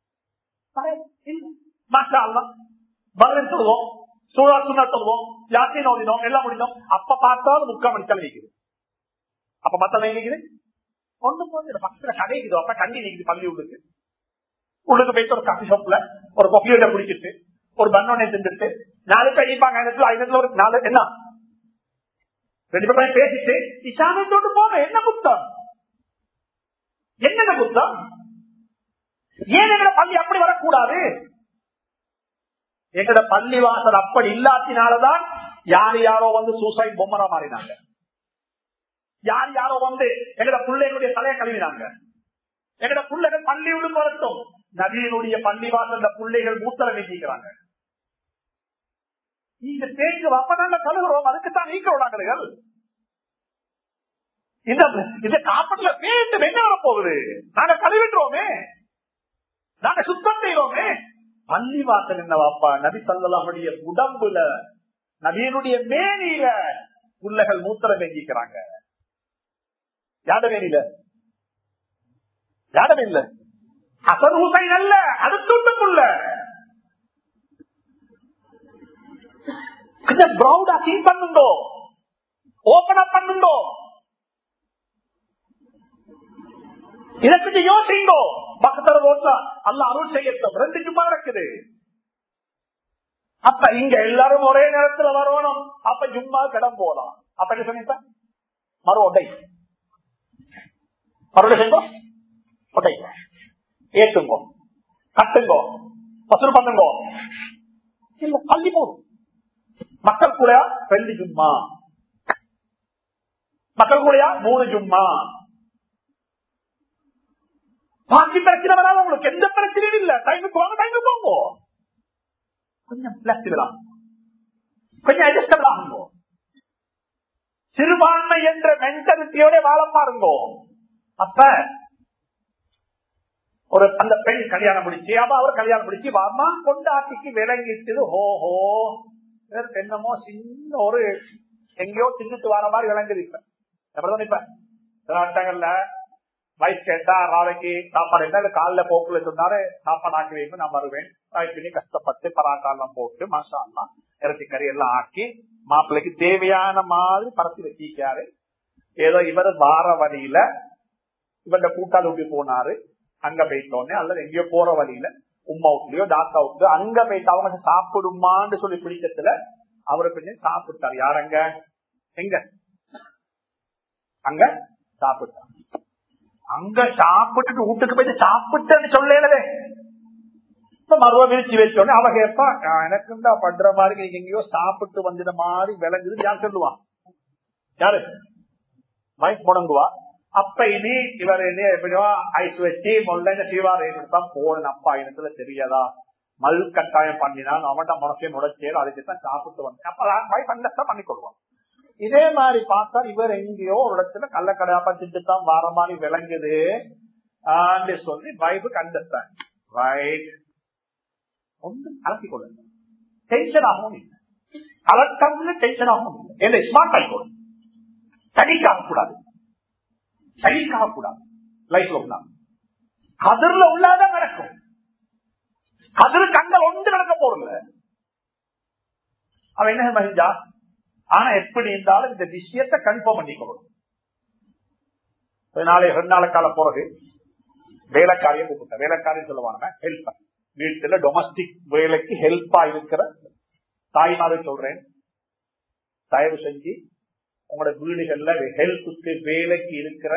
S1: மாஷா மரணம் சொல்லுவோம் சூழா சுண்ணா சொல்லுவோம் யாத்தையும் ஓடினோம் எல்லாம் முடிந்தோம் அப்ப பார்த்தாலும் முக்கால் மணித்தால் நிற்குது அப்ப மத்த நிற்குது ஒண்ணு போது பக்கத்துல கடைக்குது அப்ப கண்டி நிக்குது பள்ளி உள்ளுக்கு உள்ளுக்கு போயிட்டு ஒரு காஃபி ஷாப்ல ஒரு கொஃபியோட குடிச்சிட்டு ஒரு பன்னொன்னே தின்றுட்டு நாலு பேர் அடிப்பாங்க ஐநூத்துல ஐநூத்துல ஒரு நாலு என்ன ரெண்டு பேரும் பேசிட்டு இசாமத்தோடு போங்க என்ன புத்தம் என்னென்ன புத்தம் ஏன் எங்கட பள்ளி அப்படி வரக்கூடாது எங்கட பள்ளி வாசல் அப்படி இல்லாத்தினாலதான் யார் யாரோ வந்து சூசைட் பொம்மரா மாறினாங்க யார் யாரோ வந்து எங்கட பிள்ளைகளுடைய தலையை கழுவினாங்க எங்கட பிள்ளைகள் பள்ளி விழுந்து வரட்டும் நதியினுடைய பள்ளி வாசல் பிள்ளைகள் மூத்தல நீக்கிறாங்க நீங்க தேங்கு அப்பதாங்க கழுகுறோம் அதுக்குத்தான் நீக்கிறோம் நாங்கள் இந்த இந்த காப்பட்ல வேண்டும் என்ன வர போகுது நாங்க கழுவிடுறோமே நாங்க சுத்தம் செய்யறோமே பள்ளி வாசல் என்னவாப்பா நபி சொல்லலாமுடைய உடம்புல நபியனுடைய மேனியில புள்ளைகள் மூத்திரம் வெங்கிக்கிறாங்க யாட மேனியில யாட மேல ஹசன் ஹுசைன் அல்ல அது துண்டுக்குள்ள கொஞ்சம் ப்ரௌடா சீன் பண்ணுண்டோ ஓபன் அப் பண்ணுண்டோ இதை கொஞ்சம் யோசிங்கோ பக்கத்துல ரோட்ல அல்ல அருள் செய்யட்டும் ரெண்டு ஜும்மா நடக்குது அப்ப இங்க எல்லாரும் ஒரே நேரத்துல வரணும் அப்ப ஜும்மா கிடம் போலாம் அப்ப என்ன சொன்னீங்க மறு ஒட்டை மறுபடியும் செய்யுங்க ஒட்டை ஏத்துங்கோ கட்டுங்கோ வசூல் பண்ணுங்கோ இல்ல தள்ளி போதும் மக்கள் கூட ரெண்டு ஜும்மா மக்கள் கூடயா மூணு ஜும்மா பாக்கி பிரச்சனை வராது உங்களுக்கு எந்த பிரச்சனையும் இல்ல டைமுக்கு வாங்க டைமுக்கு போங்க கொஞ்சம் பிளெக்சிபிளா கொஞ்சம் அட்ஜஸ்டபிள் ஆகுங்க சிறுபான்மை என்ற மென்டாலிட்டியோட வாழ பாருங்கோ அப்ப ஒரு அந்த பெண் கல்யாணம் முடிச்சு அப்ப அவர் கல்யாணம் முடிச்சு வாமா கொண்டாட்டிக்கு விளங்கிட்டு ஹோஹோ என்னமோ சின்ன ஒரு எங்கேயோ தின்னுட்டு வர மாதிரி விளங்குது இப்ப எப்படிதான் இப்ப சில ஆட்டங்கள்ல வயசு கேட்டா நாளைக்கு சாப்பாடு என்ன காலைல போக்குல சொன்னாரு சாப்பாடு ஆக்கி வைக்கும் நான் வருவேன் பண்ணி கஷ்டப்பட்டு பராட்டாலாம் போட்டு மசாலாம் இறச்சி கறி எல்லாம் ஆக்கி மாப்பிள்ளைக்கு தேவையான மாதிரி பரத்தி வச்சிருக்காரு ஏதோ இவர் வார வழியில இவருடைய கூட்டாளி ஊட்டி போனாரு அங்க போயிட்டோன்னே அல்லது எங்கேயோ போற வழியில உமா வீட்லயோ தாத்தா வீட்லயோ அங்க போயிட்டு அவங்க சாப்பிடுமான்னு சொல்லி பிடிச்சதுல அவரு கொஞ்சம் சாப்பிட்டாரு யாரங்க எங்க அங்க சாப்பிட்டார் அங்க சாப்பிட்டுட்டு வீட்டுக்கு போயிட்டு சாப்பிட்டேன்னு சொல்லவே இப்ப மறுவ விரிச்சு வச்சோடனே அவ கேட்பா எனக்கு தான் பண்ற மாதிரி நீங்க எங்கேயோ சாப்பிட்டு வந்துட மாதிரி விளங்குது யார் சொல்லுவான் யாரு மைக் முடங்குவா அப்ப இனி இவர் இனி எப்படியோ ஐஸ் வச்சு முதல்ல இந்த சீவார் தான் போன அப்பா இடத்துல தெரியாதா மல் கட்டாயம் பண்ணினான் அவன்கிட்ட முடக்கே முடச்சேர் அதுக்கு தான் சாப்பிட்டு வந்தேன் அப்ப வைஃப் அண்டர்ஸ்டாண்ட் பண்ணி கொள்வான் இதே மாதிரி பார்த்தா இவர் எங்கேயோ ஒரு இடத்துல கள்ளக்கடையாப்பா திட்டு தான் வர மாதிரி விளங்குது சொல்லி வைஃபுக்கு அண்டர்ஸ்டாண்ட் ரைட் ஒன்றும் கலக்கி கொள்ளுங்க டென்ஷன் ஆகவும் இல்லை கலக்கிறது டென்ஷன் ஆகவும் இல்லை என்ன ஸ்மார்ட் ஆகிக்கொள்ளும் தனிக்காக கூடாது தனிக்காக கூடாது லைஃப்ல உள்ள கதிர்ல உள்ளாதான் நடக்கும் கதிர் கண்கள் ஒன்று நடக்க போறல அவன் என்ன மகிஞ்சா ஆனா எப்படி இருந்தாலும் இந்த விஷயத்தை கன்ஃபார்ம் பண்ணிக்கணும் நாளை ரெண்டு நாளை கால போறது வேலைக்காரியை கூப்பிட்ட வேலைக்காரின்னு சொல்லுவாங்க ஹெல்ப் வீட்டுல டொமஸ்டிக் வேலைக்கு ஹெல்ப்பா இருக்கிற தாய்மாரை சொல்றேன் தயவு செஞ்சு உங்களோட வீடுகள்ல ஹெல்ப்புக்கு வேலைக்கு இருக்கிற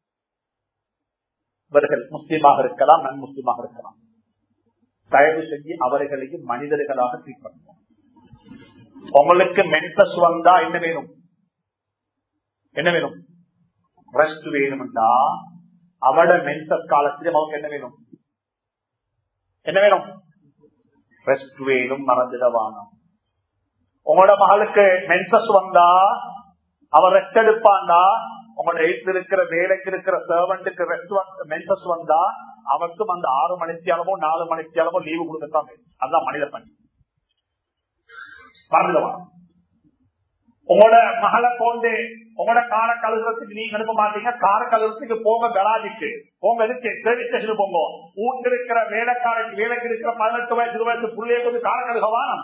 S1: இவர்கள் முஸ்லீமாக இருக்கலாம் நன் முஸ்லீமாக இருக்கலாம் தயவு செஞ்சு அவர்களையும் மனிதர்களாக ட்ரீட் பண்ணுவோம் உங்களுக்கு மென்சஸ் வந்தா என்ன வேணும் என்ன வேணும் ரெஸ்ட் வேணும்டா அவட மென்சஸ் காலத்திலும் அவங்களுக்கு என்ன வேணும் என்ன வேணும் ரெஸ்ட் வேணும் மறந்துடவானம் உங்களோட மகளுக்கு மென்சஸ் வந்தா அவர் ரெஸ்ட் எடுப்பாண்டா உங்களோட வீட்டில் இருக்கிற வேலைக்கு இருக்கிற சர்வெண்ட்டுக்கு ரெஸ்ட் மென்சஸ் வந்தா அவருக்கும் அந்த ஆறு மணிக்கு அளவோ நாலு மணிக்கு அளவோ லீவு கொடுக்கத்தான் அதுதான் மனித பணி மறந்துடுவான் உங்களோட மகளை கொண்டு உங்களோட கார கழுகுறதுக்கு நீங்க அனுப்ப மாட்டீங்க கார கழுகுறதுக்கு போங்க கராஜுக்கு போங்க எதுக்கு சர்வீஸ் ஸ்டேஷனுக்கு போங்க வீட்டு இருக்கிற வேலைக்காரருக்கு வேலைக்கு இருக்கிற பதினெட்டு வயசு இருபது வயசு புள்ளைய கொஞ்சம் கார கழுகவானம்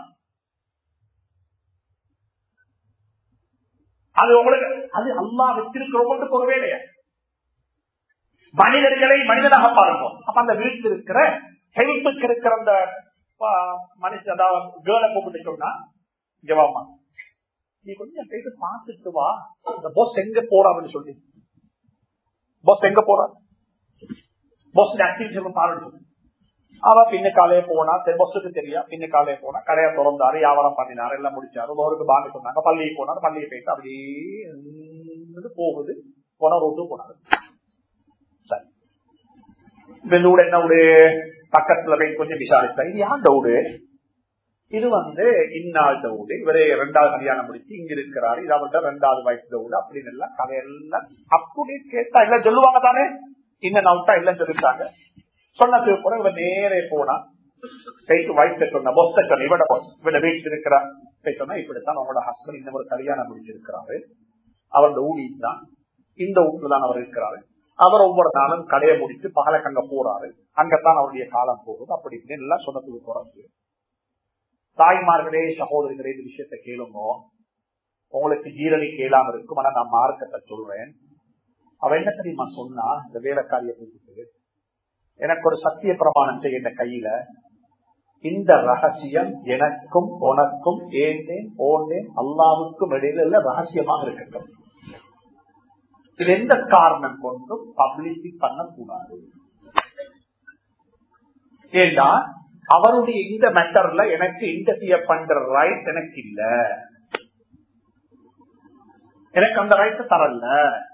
S1: அது உங்களுக்கு அது அல்லா வச்சிருக்கிறவங்களுக்கு ஒரு வேலையா மனிதர்களை மனிதனாக பாருங்க அப்ப அந்த வீட்டில் இருக்கிற ஹெல்ப்புக்கு இருக்கிற அந்த மனுஷன் அதாவது கேர்ளை கூப்பிட்டு சொன்னா ஜவாமா நீ கொஞ்சம் போயிட்டு பார்த்துட்டு வா இந்த பாஸ் எங்க போறான்னு சொல்லி பாஸ் எங்க போறா பாஸ் ஆக்டிவிட்டி பாருன்னு சொல்லி அவ பின்ன காலையே போனா பொஸ்டுக்கு தெரியும் பின்ன காலையே போனா கடையை திறந்தாரு வியாபாரம் பண்ணினாரு எல்லாம் முடிச்சாரு ஒருவருக்கு பாங்க சொன்னாங்க பள்ளிக்கு போனாரு பள்ளியை போயிட்டு அப்படியே போகுது போன ரோட்டு போனாரு சரி இந்த ஊடு என்ன ஊடு பக்கத்துல போய் கொஞ்சம் விசாரிச்சா இது யார் டவுடு இது வந்து இந்நாள் டவுடு இவரே ரெண்டாவது கல்யாணம் முடிச்சு இங்க இருக்கிறாரு இது அவர்கிட்ட ரெண்டாவது வயசு டவுடு அப்படின்னு எல்லாம் கதையெல்லாம் அப்படி கேட்டா எல்லாம் சொல்லுவாங்க தானே இன்னும் நவுட்டா எல்லாம் சொல்லிட்டாங்க சொன்னதுக்கு கூட இவன் நேரே போனா கைக்கு வயசு சொன்ன பொஸ்த சொன்ன இவட பொஸ் இவட வீட்டு இருக்கிறா சொன்னா இப்படித்தான் அவங்களோட ஹஸ்பண்ட் இந்த ஒரு கல்யாணம் முடிச்சிருக்கிறாரு அவரோட ஊழி தான் இந்த வீட்டுல தான் அவர் இருக்கிறாரு அவர் ஒவ்வொரு நாளும் கடையை முடிச்சு பகலுக்கு அங்க போறாரு அங்கத்தான் அவருடைய காலம் போகுது அப்படி இப்படின்னு எல்லாம் சொன்னதுக்கு போறாரு தாய்மார்களே சகோதரிகளே இந்த விஷயத்த கேளுங்க உங்களுக்கு ஜீரணி கேளாம இருக்கும் ஆனா நான் மார்க்கத்தை சொல்றேன் அவ என்ன தெரியுமா சொன்னா இந்த வேலைக்காரிய கூப்பிட்டு எனக்கு ஒரு சத்திய பிரமாணம் செய்ய கையில இந்த ரகசியம் எனக்கும் உனக்கும் ஏந்தேன் ஓண்டேன் அல்லாவுக்கும் இடையில உள்ள ரகசியமாக இருக்கட்டும் இது எந்த காரணம் கொண்டும் பப்ளிசிட்டி பண்ணக்கூடாது ஏண்டா அவருடைய இந்த மேட்டர்ல எனக்கு இன்டர்ஃபியர் பண்ற ரைட் எனக்கு இல்ல எனக்கு அந்த ரைட் தரல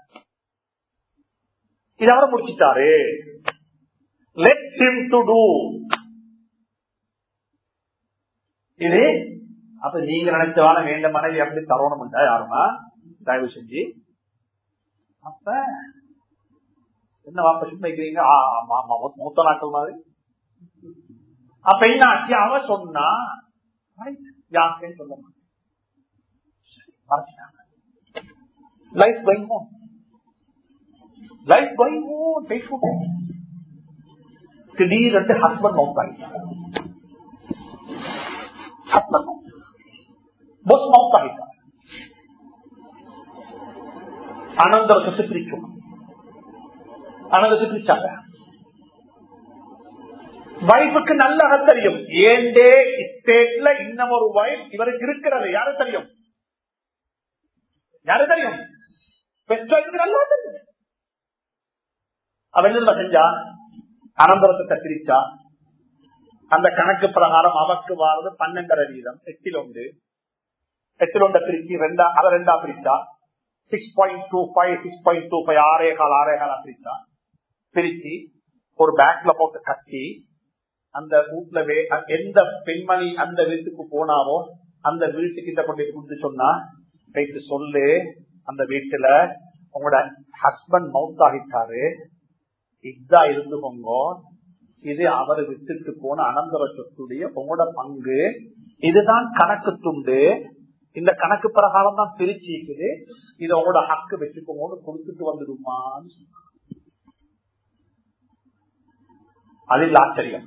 S1: இது அவரை முடிச்சிட்டாரு லெட் ஹிம் டு டூ இது அப்ப நீங்க நினைச்சவான வேண்ட மனைவி அப்படி தரணும் யாருமா தயவு செஞ்சு அப்ப என்ன வாப்ப சும்மா வைக்கிறீங்க மூத்த நாட்கள் மாதிரி அப்ப என்ன ஆச்சு அவ சொன்னா யாருன்னு சொல்ல life going home life going home Facebook திடீரென்று ஹஸ்பண்ட் மவுத் ஆகிட்டார் ஹஸ்பண்ட் பாஸ் மவுத் ஆகிட்டார் அனந்தரத்தை பிரிக்கும் அனந்தத்தை பிரிச்சாங்க வைஃபுக்கு நல்ல தெரியும் ஏண்டே ஸ்டேட்ல இன்னும் ஒரு வைஃப் இவருக்கு இருக்கிறது யாரு தெரியும் யாரு தெரியும் பெஸ்ட் நல்லா தெரியும் அவன் என்ன செஞ்சா அனந்தரத்தை பிரிச்சா அந்த கணக்கு பிரகாரம் அவக்கு வாரது பன்னெண்டரை வீதம் எட்டில் ஒன்று எட்டில் ஒன்றை பிரிச்சு ரெண்டா அதை ரெண்டா பிரிச்சா six point two five six point two five ஆறே கால் ஆறே காலா பிரிச்சா பிரிச்சு ஒரு பேக்ல போட்டு கட்டி அந்த வீட்டுல எந்த பெண்மணி அந்த வீட்டுக்கு போனாவோ அந்த வீட்டுக்கு இந்த கொண்டு கொடுத்து சொன்னா போயிட்டு சொல்லு அந்த வீட்டுல உங்களோட ஹஸ்பண்ட் மவுத் ஆகிட்டாரு இதா இருந்துக்கோங்க இது அவர் விட்டுட்டு போன அனந்தர சொத்துடைய உங்களோட பங்கு இதுதான் கணக்கு துண்டு இந்த கணக்கு பிரகாரம் தான் பிரிச்சு இருக்குது இது உங்களோட ஹக்கு வச்சுக்கோங்க கொடுத்துட்டு வந்துடுமான்னு சொன்னாங்க அதில் ஆச்சரியம்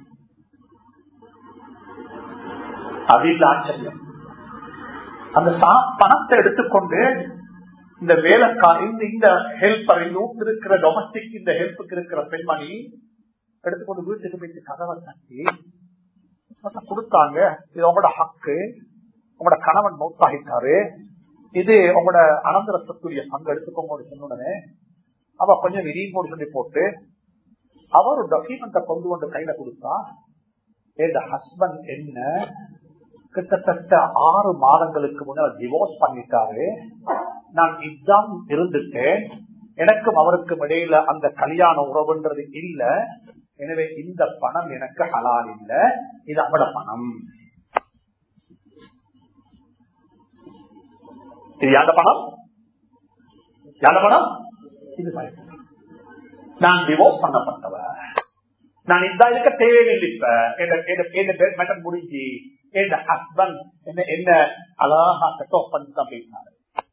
S1: அதில் ஆச்சரியம் அந்த பணத்தை எடுத்துக்கொண்டு இந்த வேலைக்காரி இந்த ஹெல்ப்பர் இந்த இருக்கிற டொமஸ்டிக் இந்த ஹெல்ப்புக்கு இருக்கிற பெண்மணி எடுத்துக்கொண்டு வீட்டுக்கு போயிட்டு கதவை தட்டி கொடுத்தாங்க இது உங்களோட ஹக்கு உங்களோட கணவன் மௌத்தாகிட்டாரு இது உங்களோட அனந்தரத்துக்குரிய பங்கு எடுத்துக்கோங்க சொன்னுடனே அவ கொஞ்சம் விரியும் போட்டு சொல்லி போட்டு அவர் ஒரு டாக்குமெண்ட்டை கொண்டு வந்து கையில கொடுத்தா என் ஹஸ்பண்ட் என்ன கிட்டத்தட்ட ஆறு மாதங்களுக்கு முன்னால் டிவோர்ஸ் பண்ணிட்டாரு நான் இதுதான் இருந்துட்டேன் எனக்கும் அவருக்கும் இடையில அந்த கல்யாண உறவுன்றது இல்ல எனவே இந்த பணம் எனக்கு ஹலால் இல்ல இது அவட பணம் இது யாத பணம் யாத பணம் இது நான் டிவோர்ஸ் பண்ணப்பட்டவர் நான் இந்த இருக்க தேவையில்லை இப்ப மேட்டர் முடிஞ்சு என் ஹஸ்பண்ட் என்ன என்ன அழகா செட் ஆஃப் பண்ணி பேசினாரு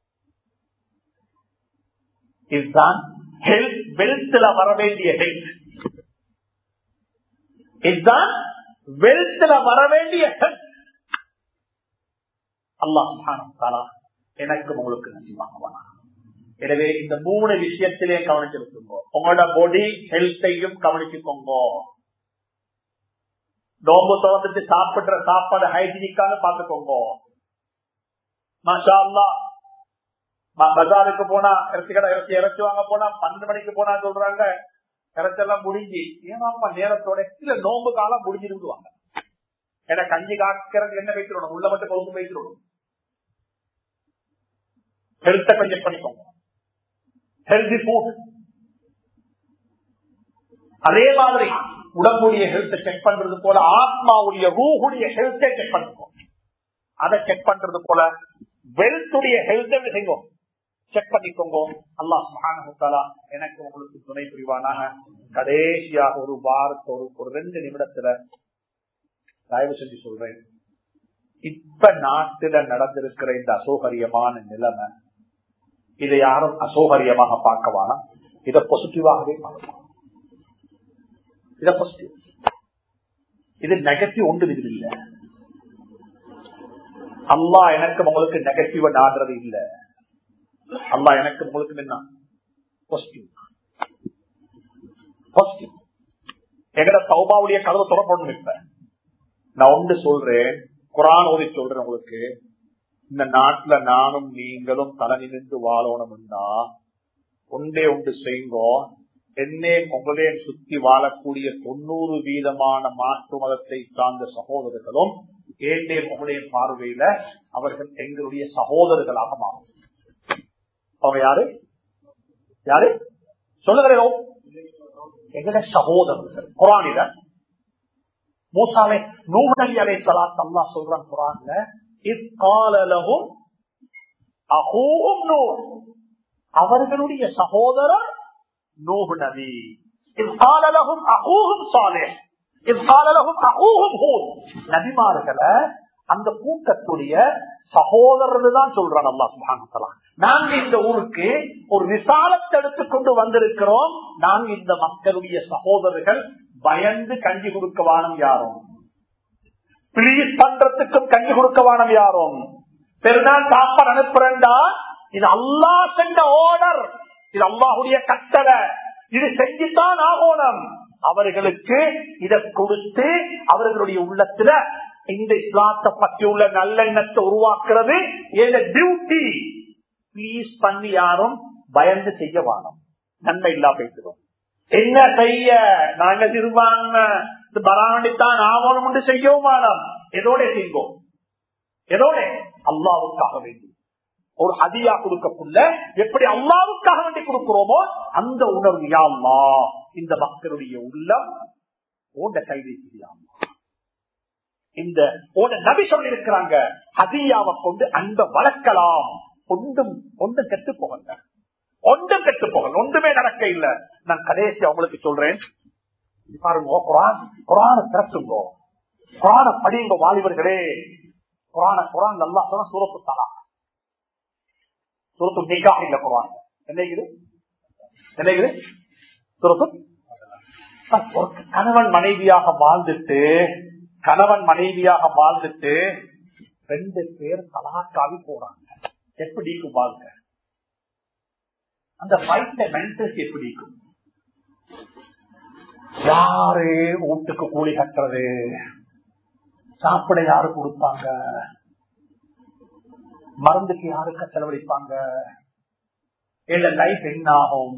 S1: இதுதான் ஹெல்த் வெல்த்ல வர வேண்டிய ஹெல்த் இதுதான் வெல்த்ல வர வேண்டிய ஹெல்த் அல்லாஹ் எனக்கு உங்களுக்கு நசிவாக்குவானா எனவே இந்த மூணு விஷயத்திலே கவனிச்சிருக்கோங்க உங்களோட பாடி ஹெல்த்தையும் கவனிச்சுக்கோங்க நோம்பு திறந்துட்டு சாப்பிடுற சாப்பாடு ஹைஜீனிக்காக பாத்துக்கோங்க மாஷா அல்லா பஜாருக்கு போனா இறச்சி கடை இறச்சி இறச்சி வாங்க போனா பன்னெண்டு மணிக்கு போனா சொல்றாங்க இறச்செல்லாம் முடிஞ்சு ஏமாப்பா நேரத்தோட இல்ல நோம்பு காலம் முடிஞ்சிருந்துவாங்க ஏன்னா கஞ்சி காக்கிறது என்ன வைக்கிறோம் உள்ள மட்டும் கொழுந்து வைக்கிறோம் ஹெல்த்தை கொஞ்சம் பண்ணிக்கோங்க ஹெல்தி ஃபுட் அதே மாதிரி உடம்புடைய ஹெல்த்தை செக் பண்றது போல ஆத்மாவுடைய ரூஹுடைய ஹெல்த்தை செக் பண்ணுவோம் அதை செக் பண்றது போல வெல்த்துடைய ஹெல்த்தை செய்வோம் செக் பண்ணிக்கோங்க அல்லா சுகானா எனக்கு உங்களுக்கு துணை புரிவானாக கடைசியாக ஒரு வாரத்து ஒரு ஒரு ரெண்டு நிமிடத்துல தயவு செஞ்சு சொல்றேன் இப்ப நாட்டுல நடந்திருக்கிற இந்த அசௌகரியமான நிலைமை இதை யாரும் அசௌகரியமாக பார்க்கவானா இதை பாசிட்டிவாகவே பார்க்கலாம் இத பாசிட்டிவ் இது நெகட்டிவ் ஒன்று இது இல்ல அல்லா எனக்கு உங்களுக்கு நெகட்டிவ் நாடுறது இல்ல அல்லா எனக்கு உங்களுக்கு என்ன பாசிட்டிவ் பாசிட்டிவ் எங்கட சௌபாவுடைய கதவை துறப்படணும் இப்ப நான் ஒன்று சொல்றேன் குரான் ஓதி சொல்றேன் உங்களுக்கு இந்த நாட்டுல நானும் நீங்களும் தலை நின்று வாழணும்னா ஒன்றே ஒன்று செய்யுங்கோ என்னே உங்களே சுத்தி வாழக்கூடிய தொண்ணூறு வீதமான மாற்று மதத்தை சார்ந்த சகோதரர்களும் ஏண்டே உங்களுடைய பார்வையில அவர்கள் எங்களுடைய சகோதரர்களாக மாறும் அவங்க யாரு யாரு சொல்லுகிறோம் எங்கட சகோதரர்கள் குரானில மூசாலை நூகலி அலை சலாத் அல்லா சொல்றான் குரான்ல இக்காலலகும் அகூகும் நூர் அவர்களுடைய சகோதரர் நூஹ் நபி இக்காலலகும் அகூகும் சாலே இக்காலலகும் அகூகும் ஹூத் நபிமார்களை அந்த கூட்டத்துடைய சகோதரர் தான் சொல்றான் அல்லா சுபானத்தலா நாங்க இந்த ஊருக்கு ஒரு விசாலத்தை எடுத்துக்கொண்டு வந்திருக்கிறோம் நாங்க இந்த மக்களுடைய சகோதரர்கள் பயந்து கஞ்சி கொடுக்க வானம் யாரும் பிளீஸ் பண்றதுக்கும் கஞ்சி கொடுக்க வானம் யாரும் பெருநாள் சாப்பாடு அனுப்புறேன்டா இது அல்லா சென்ற ஓர்டர் இது அல்லாஹுடைய கட்டளை இது செஞ்சுதான் ஆகணும் அவர்களுக்கு இதை கொடுத்து அவர்களுடைய உள்ளத்துல இந்த இஸ்லாத்தை பற்றி உள்ள நல்லெண்ணத்தை உருவாக்குறது என் டியூட்டி பிளீஸ் பண்ணி யாரும் பயந்து செய்ய வானம் நன்மை இல்லா பேசுறோம் என்ன செய்ய நாங்க சிறுபான்மை பராமரித்தான் ஆவணம் என்று செய்யவும் வேணாம் எதோட செய்வோம் எதோட அல்லாவுக்காக வேண்டி ஒரு அதியா கொடுக்கக்குள்ள எப்படி அல்லாவுக்காக வேண்டி கொடுக்கிறோமோ அந்த உணர்வு யாம்மா இந்த மக்களுடைய உள்ளம் ஓண்ட கைதை செய்யாமா இந்த ஓட நபி சொல்லி இருக்கிறாங்க ஹதியாவை கொண்டு அன்பை வளர்க்கலாம் ஒன்றும் ஒன்றும் கெட்டு போகல ஒன்றும் கெட்டு போகல ஒன்றுமே நடக்க இல்ல நான் கடைசி அவங்களுக்கு சொல்றேன் பாருங்க குரான் குரான திறக்குங்கோ குரான படியுங்க வாலிபர்களே குரான குரான் நல்லா சொன்ன சூரத்து தலா சூரத்து நிகா இல்ல குரான் என்ன இது என்ன இது சூரத்து ஒரு கணவன் மனைவியாக வாழ்ந்துட்டு கணவன் மனைவியாக வாழ்ந்துட்டு ரெண்டு பேர் தலாக்காவி போறாங்க எப்படி இருக்கும் வாழ்க்கை அந்த ஃபைட்ட மென்டல்ஸ் எப்படி இருக்கும் யாரு வீட்டுக்கு கூலி கட்டுறது சாப்பிட யாரு கொடுப்பாங்க மருந்துக்கு யாருக்க செலவழிப்பாங்க இல்ல லைஃப் என்ன ஆகும்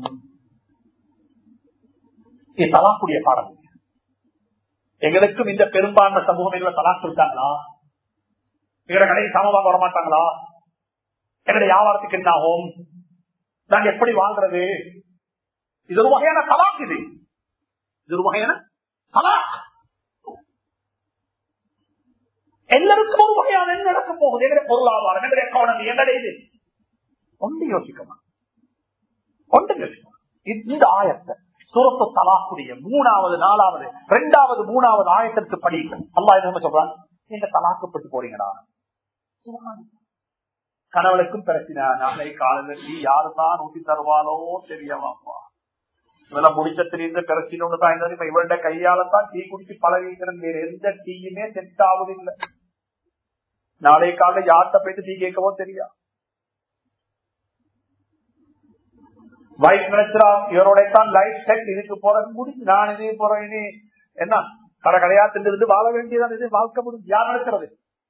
S1: இது தலாக்கூடிய பாடம் எங்களுக்கும் இந்த பெரும்பான்மை சமூகம் எங்களை தலாக்கு இருக்காங்களா எங்களை கடைக்கு சமமாக வரமாட்டாங்களா எங்களுடைய வியாபாரத்துக்கு என்ன ஆகும் நாங்க எப்படி வாழ்றது இது ஒரு வகையான தலாக் இது இது ஒரு வகையான தலாக் எல்லாருக்கும் ஒரு வகையான என்ன நடக்க போகுது எங்களுடைய பொருளாதாரம் எங்களுடைய எக்கானமி எங்களுடைய இது ஒன்று யோசிக்கணும் ஒன்று யோசிக்கணும் இந்த ஆயத்தை சுரத்து தலாக்குடைய மூணாவது நாலாவது ரெண்டாவது மூணாவது ஆயத்திற்கு படிக்கும் அல்லா என்ன சொல்றான் நீங்க தலாக்கப்பட்டு போறீங்களா கணவனுக்கும் பிரச்சனை நாளை காலையில் டீ யாருதான் ஊட்டி தருவாளோ தெரியவாப்பா இதெல்லாம் முடிச்சத்திலிருந்து பிரச்சனை ஒண்ணுதான் இந்த இவருடைய கையாலத்தான் டீ குடிச்சு பழகிக்கிறது வேற எந்த டீயுமே செட் ஆகுதில்லை நாளை காலை யார்கிட்ட போயிட்டு டீ கேட்கவோ தெரியா வைஃப் நினைச்சா இவரோட தான் லைஃப் செட் இதுக்கு போறது முடிஞ்சு நான் இதே போறேன் இனி என்ன கடை கடையா திண்டு வாழ வேண்டியதான் இது வாழ்க்கை முடிஞ்சு யார் நடக்கிறது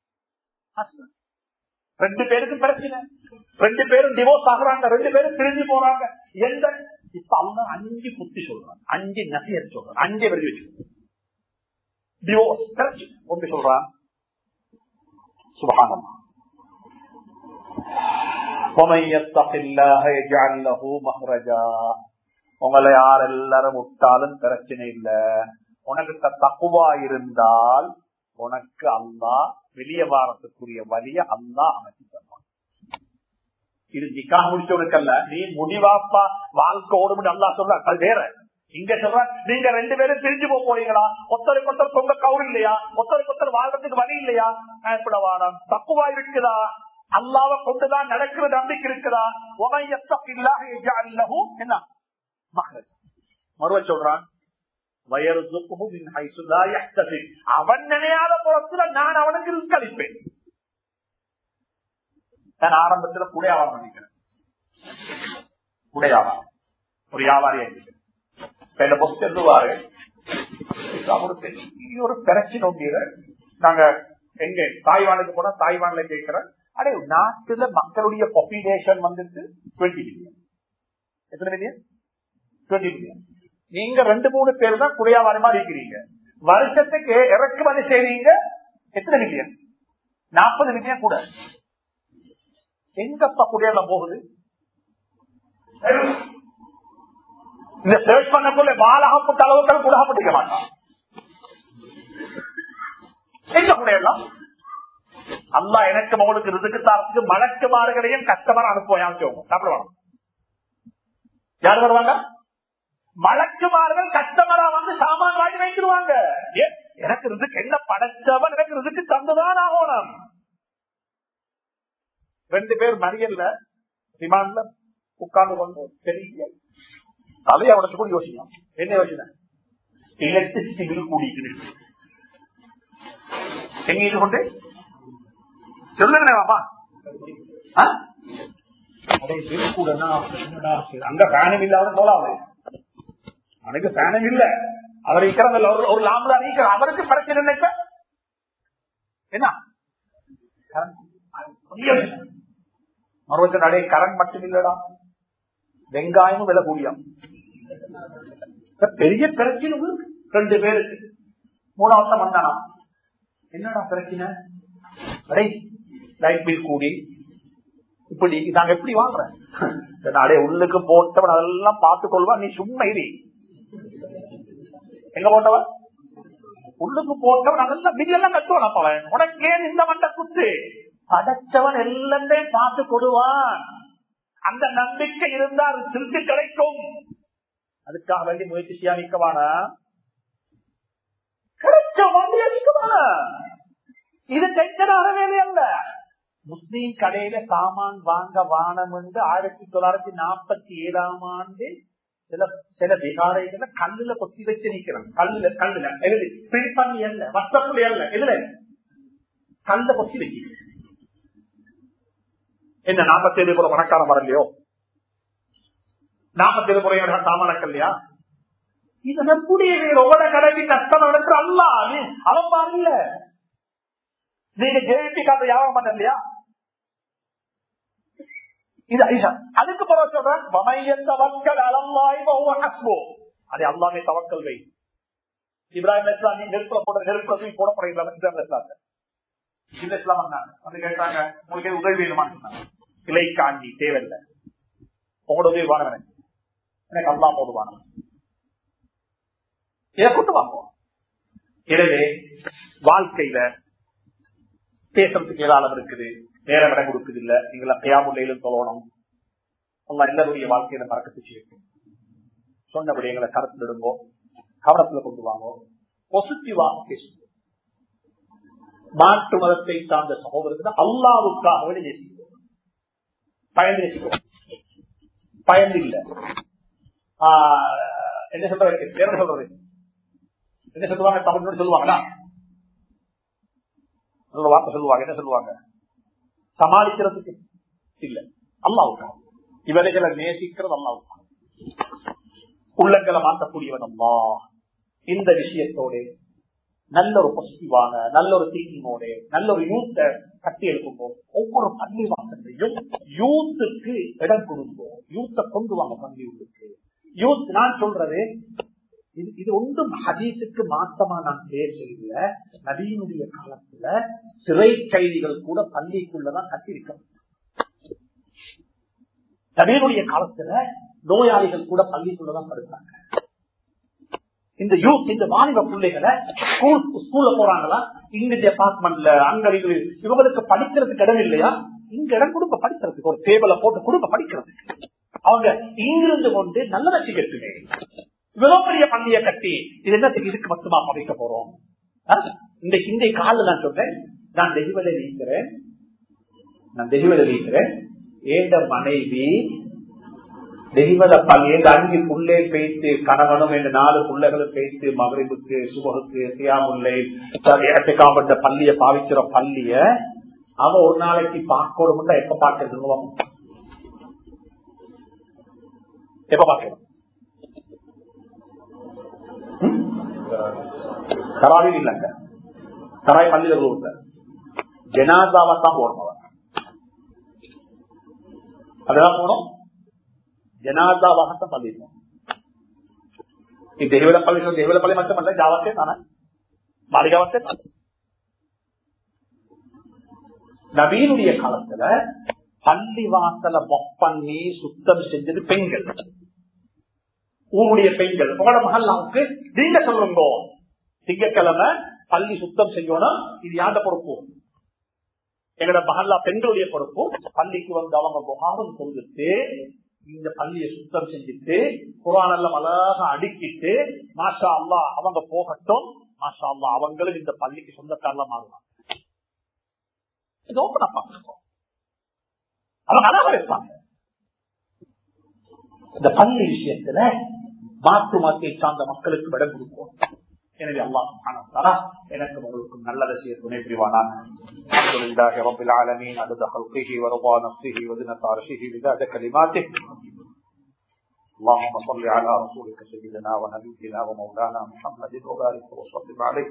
S1: ரெண்டு பேருக்கும் பிரச்சனை ரெண்டு பேரும் டிவோர்ஸ் ஆகுறாங்க ரெண்டு பேரும் பிரிஞ்சு போறாங்க எந்த இப்ப அவங்க அஞ்சு புத்தி சொல்றாங்க அஞ்சு நசியர் சொல்றாங்க அஞ்சு வெளி வச்சு டிவோர்ஸ் ஒன்று சொல்றான் சுபகானம் உங்களை யார் எல்லாரும் விட்டாலும் பிரச்சனை இல்ல உனக்கு தக்குவா இருந்தால் உனக்கு அல்லா வெளிய வாரத்துக்குரிய வழிய அல்லா அமைச்சு தருவான் இது நிக்காக முடிச்சவனுக்கல்ல நீ முடிவாப்பா வாழ்க்கை ஓடும் அல்லா சொல்ற அது வேற இங்க சொல்ற நீங்க ரெண்டு பேரும் பிரிஞ்சு போக போறீங்களா ஒத்தருக்கு ஒருத்தர் சொந்த கவுர் இல்லையா ஒத்தருக்கு ஒருத்தர் வாழ்றதுக்கு வழி இல்லையா எப்படி வாரம் தப்புவா இருக்குதா அல்லாவ கொண்டுதான் நடக்கிற நம்பிக்கை இருக்குதா என்ன மறுவ சொல்றான் அவன் நினையாத புறத்துல நான் அவனுக்கு ரிஸ்க் அளிப்பேன் நான் ஆரம்பத்துல குடையாவாரம் பண்ணிக்கிறேன் குடையாவாரம் ஒரு வியாபாரியா இருக்கிறேன் என்ன பொஸ்ட் எழுதுவாரு இது ஒரு பிரச்சனை ஒன்று நாங்க எங்க தாய்வானுக்கு போனா தாய்வான்ல கேட்கிறேன் அடே நாட்டுல மக்களுடைய பாப்புலேஷன் வந்துட்டு டுவெண்ட்டி மில்லியன் எத்தனை மில்லியன் டுவெண்ட்டி மில்லியன் நீங்க ரெண்டு மூணு பேர் தான் குடியாவாரி மாதிரி இருக்கிறீங்க வருஷத்துக்கு இறக்குமதி செய்றீங்க எத்தனை மில்லியன் நாற்பது மில்லியன் கூட எங்கப்பா குடியால போகுது இந்த சர்ச் பண்ணக்குள்ள வாழகப்பட்ட அளவுக்கு குடகப்பட்டிக்க மாட்டான் எங்க குடையெல்லாம் அல்லா எனக்கு மகளுக்கு ரிதுக்கு தாரத்துக்கு மலக்குமாறுகளையும் கஸ்டமர் அனுப்புவோம் சாப்பிடுவாங்க யார் வருவாங்க மலக்குமார்கள் கஸ்டமரா வந்து சாமான் வாங்கி வைக்கிடுவாங்க எனக்கு ரிதுக்கு என்ன படைச்சவன் எனக்கு ரிதுக்கு தந்துதான் ஆகணும் ரெண்டு பேர் மறியல்ல விமான்ல உட்கார்ந்து கொண்டு பெரிய தலையை உடச்சு கூட யோசிக்கலாம் என்ன யோசனை எலக்ட்ரிசிட்டி பில் கூடிட்டு எங்க இது கொண்டு சொல்லுங்கம்மா அங்க ஃபேனும் இல்லாத போலாம் அவனுக்கு ஃபேனும் இல்ல அவர் இருக்கிறதில்ல ஒரு லாம்பு தான் இருக்கிற அவருக்கு பிரச்சனை என்ன இப்ப என்ன மறுபடியும் நடை கரண்ட் மட்டும் இல்லடா வெங்காயமும் விலை கூடியம் பெரிய பிரச்சனை ரெண்டு பேருக்கு மூணாவது வந்தானா என்னடா பிரச்சனை அடே லைட் பில் கூடி இப்படி நாங்க எப்படி வாழ்றேன் அடே உள்ளுக்கு போட்டவன் அதெல்லாம் பார்த்து கொள்வா நீ சும்மா இடி எங்க போட்டவன் உள்ளுக்கு போட்டவன் அதெல்லாம் பில்லெல்லாம் கட்டுவான் அப்பவன் உனக்கு ஏன் இந்த மண்ட குத்து படைச்சவன் எல்லாத்தையும் பார்த்து கொடுவான் அந்த நம்பிக்கை இருந்தால் திருட்டு கிடைக்கும் அதுக்காக வேண்டி முயற்சி செய்யா நிற்கவானா கிடைச்ச வண்டி அடிக்குவானா இது டென்ஷனாக வேலை அல்ல முஸ்லீம் கடையில சாமான் வாங்க வானம் என்று ஆயிரத்தி தொள்ளாயிரத்தி நாற்பத்தி ஏழாம் ஆண்டு சில சில விகாரைகள கல்லுல கொத்தி வச்சு நிக்கிறாங்க கல்லுல கல்லுல எழுதி பிரிண்ட் பண்ணி அல்ல வட்டப்புள்ளி அல்ல எதுல கல்ல கொத்தி வைக்க என்ன நாற்பத்தி ஏழு போல பணக்காரன் வரலையோ நாற்பத்தி ஏழு முறையோட சாமானக்கல்லையா இது நம்முடைய ஒவ்வொரு கடைக்கு கஷ்டம் நடக்கிற அல்ல அவன் பாருங்க நீங்க ஜேபி காத்த யாபம் பண்ண இல்லையா இது ஐஷா அதுக்கு பிறகு சொல்றேன் வமையந்த மக்கள் அலம்மாய் ஹஸ்போ அதை அல்லாமே தவக்கல் வை இப்ராஹிம் இஸ்லாம் நீ நெருப்புல போட நெருப்புல தூக்கி போட போறீங்களா இப்ராஹிம் இஸ்லாம் இல்ல இஸ்லாம் வந்தாங்க வந்து கேட்டாங்க உங்களுக்கு உதவி வேணுமான்னு சொன்னாங்க கிளை காண்டி தேவையில்லை உங்களோட உதவி வாங்க எனக்கு எனக்கு அல்லா போதுவான இதை கொண்டு வாங்குவோம் எனவே வாழ்க்கையில பேசுறதுக்கு ஏதாளம் இருக்குது நேரம் இடம் கொடுக்குது இல்ல நீங்கள கையாமுள்ளையிலும் சொல்லணும் அல்ல எல்லாருடைய வாழ்க்கையில மறக்கத்து செய்யட்டும் சொன்னபடி எங்களை கருத்தில் இடுங்கோ கவனத்துல கொண்டு வாங்கோ பாசிட்டிவாக பேசுவோம் மாற்று மதத்தை சார்ந்த சகோதரர்கள் அல்லாவுக்காக நேசிக்கிறோம் பயந்து நேசிக்கிறோம் பயந்து இல்ல என்ன சொல்றது என்ன சொல்றது என்ன சொல்லுவாங்க தமிழ் சொல்லுவாங்களா நல்ல வார்த்தை சொல்லுவாங்க என்ன சொல்லுவாங்க சமாளிக்கிறதுக்கு இல்ல அல்லாவுக்காக இவர்களை நேசிக்கிறது அல்லாவுக்காக உள்ளங்களை மாற்றக்கூடியவன் அம்மா இந்த விஷயத்தோட நல்ல ஒரு பாசிட்டிவான நல்ல ஒரு திங்கிங்கோட நல்ல ஒரு யூத்தை கட்டி எழுப்பும்போது ஒவ்வொரு பள்ளி வாசலையும் யூத்துக்கு இடம் கொடுப்போம் யூத்தை கொண்டு வாங்க பள்ளி உள்ளுக்கு யூத் நான் சொல்றது இது இது ஒன்றும் ஹதீஸுக்கு மாற்றமா நான் பேசல நவீனுடைய காலத்துல சிறை கைதிகள் கூட பள்ளிக்குள்ளதான் கட்டிருக்க நவீனுடைய காலத்துல நோயாளிகள் கூட பள்ளிக்குள்ளதான் படுத்தாங்க இந்த யூத் இந்த வாலிப பிள்ளைகளை ஸ்கூல் ஸ்கூல்ல போறாங்களா இங்க டிபார்ட்மெண்ட்ல அங்க இவங்களுக்கு படிக்கிறதுக்கு இடம் இல்லையா இங்க இடம் கொடுக்க படிக்கிறதுக்கு ஒரு டேபிள போட்டு கொடுக்க படிக்கிறதுக்கு அவங்க இங்கிருந்து கொண்டு நல்ல ரசிகத்துமே இவ்வளவு பெரிய பள்ளிய கட்டி இது என்னத்துக்கு இதுக்கு மட்டுமா படைக்க போறோம் இந்த இந்த கால நான் சொல்றேன் நான் தெய்வலை நீக்கிறேன் நான் தெய்வலை நீக்கிறேன் ஏந்த மனைவி தெய்வத பள்ளி அஞ்சு புள்ளே பேய்த்து கணவனும் என்ற நாலு புள்ளைகளும் பேய்த்து மகரிபுக்கு சுபகுக்கு தியாமுல்லை இடத்துக்காப்பட்ட பள்ளிய பாவிக்கிற பள்ளிய அவன் ஒரு நாளைக்கு பார்க்கணும் எப்ப பார்க்கறது எப்ப பார்க்கணும் தராவில் இல்லைங்க தராய் பள்ளியில ரூல்ல ஜனாதாவை தான் போடணும் அவர். அதுதான் போனோம் ஜனாதாவாகத்தான் பள்ளி ಈ ದೇವರ ಪಳ್ಳಿ ದೇವರ ಪಳ್ಳಿ ಮತ್ತೆ ಮತ್ತೆ ಜಾವತ್ತೆ ತಾನ மாளிகாவத்தை நவீனுடைய காலத்துல பள்ளி வாசல மொக் பண்ணி சுத்தம் செஞ்சது பெண்கள் ஊருடைய பெண்கள் உங்களோட மகல்லாவுக்கு நீங்க சொல்லுங்க திங்கக்கிழமை பள்ளி சுத்தம் செய்யணும் இது யாண்ட பொறுப்பு எங்களோட மகல்லா பெண்களுடைய பொறுப்பு பள்ளிக்கு வந்து அவங்க முகாரம் சொல்லிட்டு இந்த பள்ளியை சுத்தம் செஞ்சுட்டு குரானெல்லாம் அழகா அடுக்கிட்டு மாஷா அல்லா அவங்க போகட்டும் மாஷா அல்லா அவங்களும் இந்த பள்ளிக்கு சொந்தக்காரலாம் மாறுவாங்க இது open up ஆகும். அவங்க அழகா வைப்பாங்க இந்த பள்ளி விஷயத்துல மாற்று மாற்றியை சார்ந்த மக்களுக்கு விடம் கொடுப்போம் எனவே அல்லாஹ் எனக்கு உங்களுக்கு நல்லதை செய்ய துணை புரிவானா الحمد لله رب العالمين عدد خلقه ورضا نفسه وزنة عرشه بذات كلماته اللهم صل على رسولك سيدنا ونبينا ومولانا محمد وبارك وسلم عليه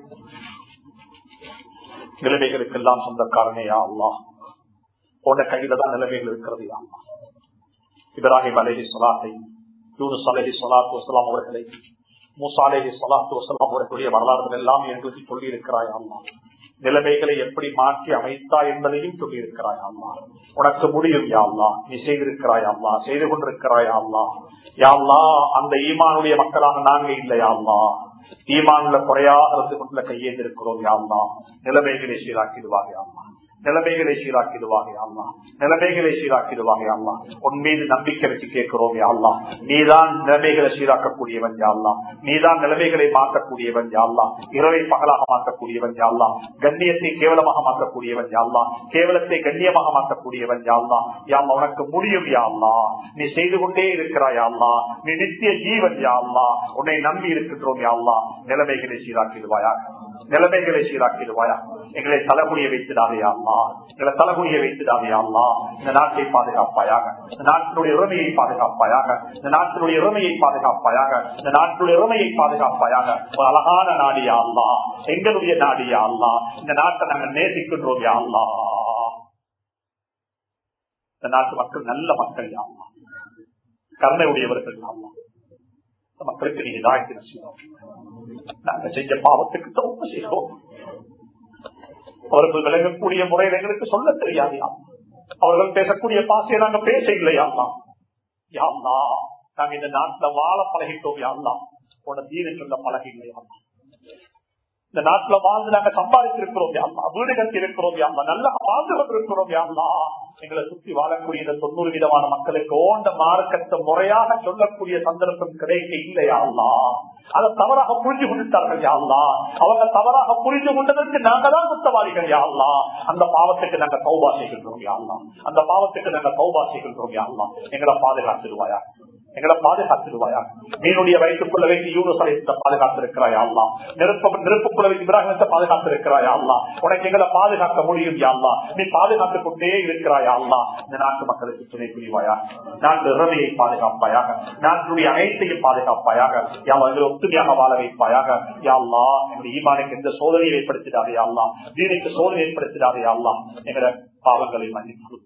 S1: நிலைமைகளுக்கெல்லாம் சொந்தக்காரனே யா அல்லாஹ் உன்ன கையில தான் நிலைமைகள் இருக்கிறது யா அல்லாஹ் இப்ராஹிம் அலஹி சொலாத்தை யூனுஸ் அலஹி சொலாத்து வசலாம் அவர்களை மூசா அலஹி சொலாத்து வசலாம் அவர்களுடைய வரலாறுகள் எல்லாம் எங்களுக்கு சொல்லி இருக்கிறாய் அல்லாஹ் நிலைமைகளை எப்படி மாற்றி அமைத்தா என்பதையும் சொல்லி இருக்கிறாய் அம்மா உனக்கு முடியும் யாழ்லா நீ செய்திருக்கிறாய் அம்மா செய்து கொண்டிருக்கிறாய் அம்மா யாழ்லா அந்த ஈமானுடைய மக்களாக நாங்க இல்லையாம்மா ஈமான்ல குறையா இருந்து கொண்டுள்ள கையேந்திருக்கிறோம் யாழ்லா நிலைமைகளை சீராக்கிடுவாங்க அம்மா நிலைமைகளை சீராக்கிடுவாங்க அம்மா நிலைமைகளை சீராக்கிடுவாங்க அம்மா உன் மீது நம்பிக்கை வச்சு கேட்கிறோம் யாழ்லா நீதான் நிலைமைகளை சீராக்கக்கூடியவன் யாழ்லா நீதான் நிலைமைகளை மாற்றக்கூடியவன் யாழ்லா இரவை பகலாக மாற்றக்கூடியவன் யாழ்லா கண்ணியத்தை கேவலமாக மாற்றக்கூடியவன் யாழ்லா கேவலத்தை கண்ணியமாக மாற்றக்கூடியவன் யாழ்லா யாம் உனக்கு முடியும் யாழ்லா நீ செய்து கொண்டே இருக்கிறாய் யாழ்லா நீ நித்திய ஜீவன் யாழ்லா உன்னை நம்பி இருக்கின்றோம் யாழ்லா நிலைமைகளை சீராக்கிடுவாயா நிலைமைகளை சீராக்கிடுவாயா எங்களை தலைமுடிய வைத்திடாதே அம்மா எங்களை தலைமுடிய வைத்திடாதே அம்மா இந்த நாட்டை பாதுகாப்பாயாக இந்த நாட்டினுடைய உரிமையை பாதுகாப்பாயாக இந்த நாட்டினுடைய உரிமையை பாதுகாப்பாயாக இந்த நாட்டினுடைய உரிமையை பாதுகாப்பாயாக ஒரு அழகான நாடியா அல்லா எங்களுடைய நாடியா அல்லா இந்த நாட்டை நாங்கள் நேசிக்கின்றோம் யா அல்லா இந்த நாட்டு மக்கள் நல்ல மக்கள் யாமா கருணை உடையவர்கள் யாமா இந்த மக்களுக்கு நீங்க தாய்க்கு செய்வோம் நாங்க செஞ்ச பாவத்துக்கு தோப்பு செய்வோம் அவர்கள் விளங்கக்கூடிய முறையில் எங்களுக்கு சொல்ல தெரியாது அவர்கள் பேசக்கூடிய பாசையை நாங்க பேச இல்லையாமா யாம்னா நாங்க இந்த நாட்டுல வாழ பழகிட்டோம் யாம்னா உன தீன சொல்ல பழகி இல்லையாமா இந்த நாட்டுல வாழ்ந்து நாங்க சம்பாதித்திருக்கிறோம் யாம்மா வீடு கட்டி இருக்கிறோம் யாம்மா நல்லா வாழ்ந்து கொண்டிருக்கிறோம் யாம்மா எங்களை சுற்றி வாழக்கூடிய இந்த தொண்ணூறு விதமான மக்களுக்கு ஓண்ட மார்க்கத்தை முறையாக சொல்லக்கூடிய சந்தர்ப்பம் கிடைக்க இல்லையாம்மா அதை தவறாக புரிஞ்சு கொண்டுட்டார்கள் யாழ்லா அவங்க தவறாக புரிஞ்சு கொண்டதற்கு நாங்க தான் குத்தவாளிகள் யாழ்லா அந்த பாவத்துக்கு நாங்க சௌபா செய்கின்றோம் யாழ்லா அந்த பாவத்துக்கு நாங்க சௌபா செய்கின்றோம் யாழ்லா எங்களை பாதுகாத்துடுவாயா எங்களை பாதுகாத்துடுவாயா நீனுடைய வயிற்றுக்குள்ள வைத்து யூனஸ் அலையத்தை பாதுகாத்திருக்கிறாயா அல்லா நெருப்ப நெருப்புக்குள்ள வைத்து இப்ராஹிமத்தை பாதுகாத்திருக்கிறாயா அல்லா உனக்கு எங்களை பாதுகாக்க முடியும் யாழ்லா நீ பாதுகாத்துக் கொண்டே இருக்கிறாயா அல்லா இந்த நாட்டு மக்களுக்கு துணை புரிவாயா நாட்டு இறமையை பாதுகாப்பாயாக நாட்டுடைய அனைத்தையும் பாதுகாப்பாயாக யாவங்களை ஒத்துமையாக வாழ வைப்பாயாக யாழ்லா எங்களுடைய ஈமானுக்கு எந்த சோதனையை ஏற்படுத்திடாதே அல்லா தீனைக்கு சோதனை ஏற்படுத்திடாதே அல்லா எங்களோட பாவங்களை மன்னித்து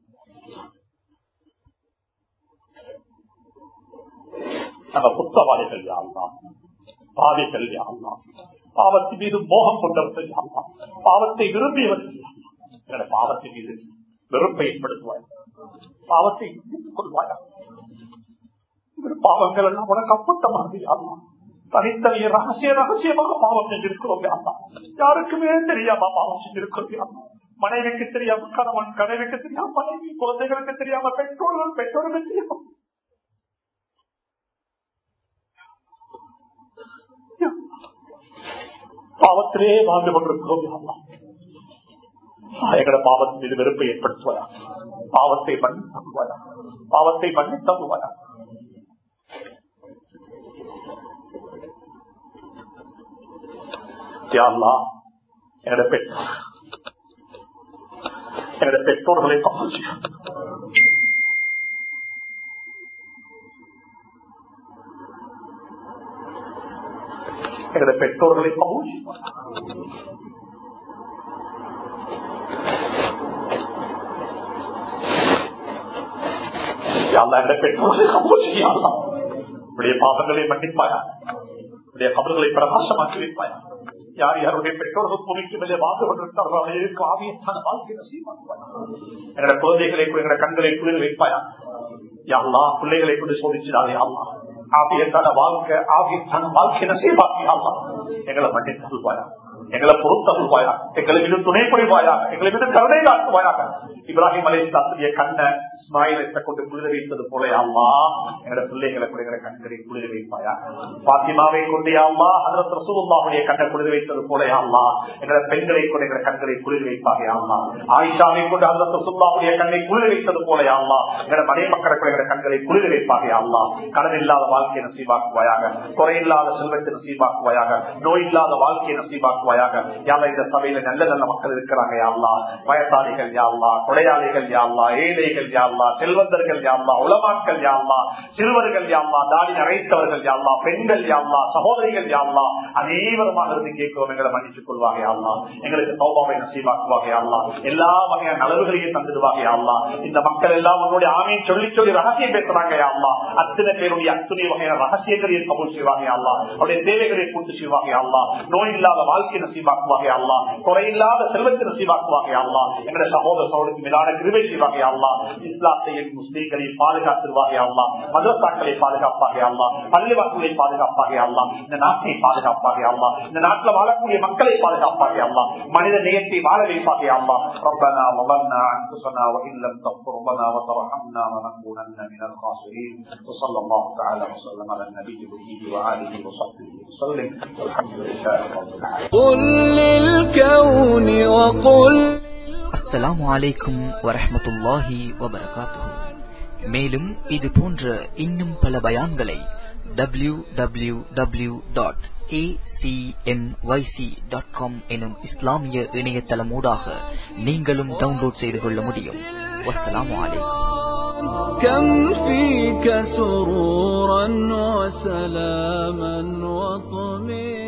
S1: நம்ம குத்தவாளிகள் யாழ்லாம் பாவிகள் யாழ்லாம் பாவத்தின் மீது மோகம் கொண்டவர்கள் யாழ்லாம் பாவத்தை விரும்பியவர்கள் என்னோட பாவத்தின் மீது வெறுப்பை ஏற்படுத்துவாய் பாவத்தை கொள்வாயா பாவங்கள் எல்லாம் உனக்கு அப்பட்ட மாதிரி யாழ்லாம் தனித்தனிய ரகசிய ரகசியமாக பாவம் செஞ்சிருக்கிறோம் யாழ்லாம் யாருக்குமே தெரியாம பாவம் செஞ்சிருக்கிறோம் யாழ்லாம் மனைவிக்கு தெரியாம கணவன் கணவிக்கு தெரியாம மனைவி குழந்தைகளுக்கு தெரியாம பெற்றோர்கள் பெற்றோர்களுக்கு தெரியாம பாவத்திலே வாழ்ந்து கொண்டிருக்கிறோம் எங்கட பாவத்தின் மீது வெறுப்பை ஏற்படுத்துவாயா பாவத்தை பண்ணி தங்குவாயா பாவத்தை பண்ணி தங்குவாயா என்னோட பெற்றோர் என்னோட பெற்றோர்களை பாவம் எங்களுடைய பெற்றோர்களை கபூல் செய்வாயா யாழ்லா எங்களுடைய பெற்றோர்களை கபூல் செய்யாதா உடைய பாவங்களை மன்னிப்பாயா உடைய கபல்களை பிரகாசமாக்கி வைப்பாயா யார் யாருடைய பெற்றோர்கள் பூமிக்கு மேலே வாழ்ந்து கொண்டிருக்கிறார்களோ அவர்களுக்கு ஆவியத்தான வாழ்க்கை நசீமாக்குவாயா எங்களுடைய குழந்தைகளை கூட எங்களுடைய கண்களை குளிர் வைப்பாயா யாழ்லா பிள்ளைகளை கொண்டு சோதிச்சிடாதே அல்லா ஆவியத்தான வாழ்க்கை ஆவியத்தான வாழ்க்கை நசீமாக்கி அல்லா எங்களை மன்னித்து சொல்வாயா எங்களை பொறுத்தருள்வாயா எங்களை மீது துணை புரிவாயா எங்களை மீது கருணை காட்டுவாயாக இப்ராஹிம் அலி இஸ்லாத்துடைய கண்ணை இஸ்மாயிலத்தை கொண்டு குளிர வைத்தது போல அம்மா எங்களோட பிள்ளைகளை கூட எங்களை கண்களை குளிர வைப்பாயா பாத்திமாவை கொண்டு அம்மா அதற்கு ரசூலுல்லாவுடைய கண்ணை குளிர வைத்தது போல அம்மா எங்களோட பெண்களை கொண்டு எங்களை கண்களை குளிர வைப்பாக அம்மா ஆயிஷாவை கொண்டு அதற்கு ரசூல்லாவுடைய கண்ணை குளிர வைத்தது போல அம்மா எங்களோட மனை மக்களை கூட எங்களை கண்களை குளிர வைப்பாக அம்மா கடன் இல்லாத வாழ்க்கையை நசீபாக்குவாயாக குறையில்லாத செல்வத்தை நசீபாக்குவாயாக நோய் இல்லாத வாழ்க்கையை நசீபாக்குவாயாக யாரா இந்த சபையில நல்ல நல்ல மக்கள் இருக்கிறாங்க யாழ்லா வயசாளிகள் யாழ்லா கொடையாளிகள் யாழ்லா ஏழைகள் யாழ்லா செல்வந்தர்கள் யாழ்லா உளமாக்கள் யாழ்லா சிறுவர்கள் யாழ்லா தாடி அழைத்தவர்கள் யாழ்லா பெண்கள் யாழ்லா சகோதரிகள் யாழ்லா அனைவருமாக இருந்து கேட்கிறோம் எங்களை மன்னிச்சுக் கொள்வாங்க யாழ்லா எங்களுக்கு சௌபாவை நசீபாக்குவாங்க யாழ்லா எல்லா வகையான நலவுகளையும் தந்துடுவாங்க யாழ்லா இந்த மக்கள் எல்லாம் உன்னுடைய ஆமையை சொல்லி சொல்லி ரகசியம் பேசுறாங்க யாழ்லா அத்தனை பேருடைய அத்துணை வகையான ரகசியங்களையும் கபூல் செய்வாங்க யாழ்லா அவருடைய தேவைகளை பூர்த்தி செய்வாங்க யாழ்லா நோய் இல்லாத வாழ்க்கை நசீபாக்குவாங்க அல்லா குறையில்லாத செல்வத்தை நசீபாக்குவாங்க அல்லா எங்களுடைய சகோதர சகோதரிக்கு மேலான கிருவை செய்வாங்க அல்லா இஸ்லாத்தையும் முஸ்லீம்களையும் பாதுகாத்துருவாங்க அல்லா மதரசாக்களை பாதுகாப்பாக அல்லா பள்ளிவாசலை பாதுகாப்பாக அல்லா இந்த நாட்டை பாதுகாப்பாக அல்லா இந்த நாட்டில் வாழக்கூடிய மக்களை பாதுகாப்பாக அல்லா மனித நேயத்தை வாழ வைப்பாக அல்லா ربنا ظلمنا انفسنا وان لم تغفر لنا وترحمنا لنكونن من الخاسرين وصلى الله تعالى وسلم على النبي به واله وصحبه وسلم والحمد لله رب العالمين
S2: قل للكون وقل
S3: அஸ்ஸலாமு அலைக்கும் வரஹ்மத்துல்லாஹி வபரகாத்துஹு மேலும் இது போன்ற இன்னும் பல பயான்களை டபிள்யூ டபிள்யூ டபிள்யூ டாட் எனும் இஸ்லாமிய இணையதளமூடாக நீங்களும் டவுன்லோட் செய்து கொள்ள முடியும் வஸ்ஸலாமு அலைக்கும்
S2: كم فيك سرورا وسلاما وطمئنا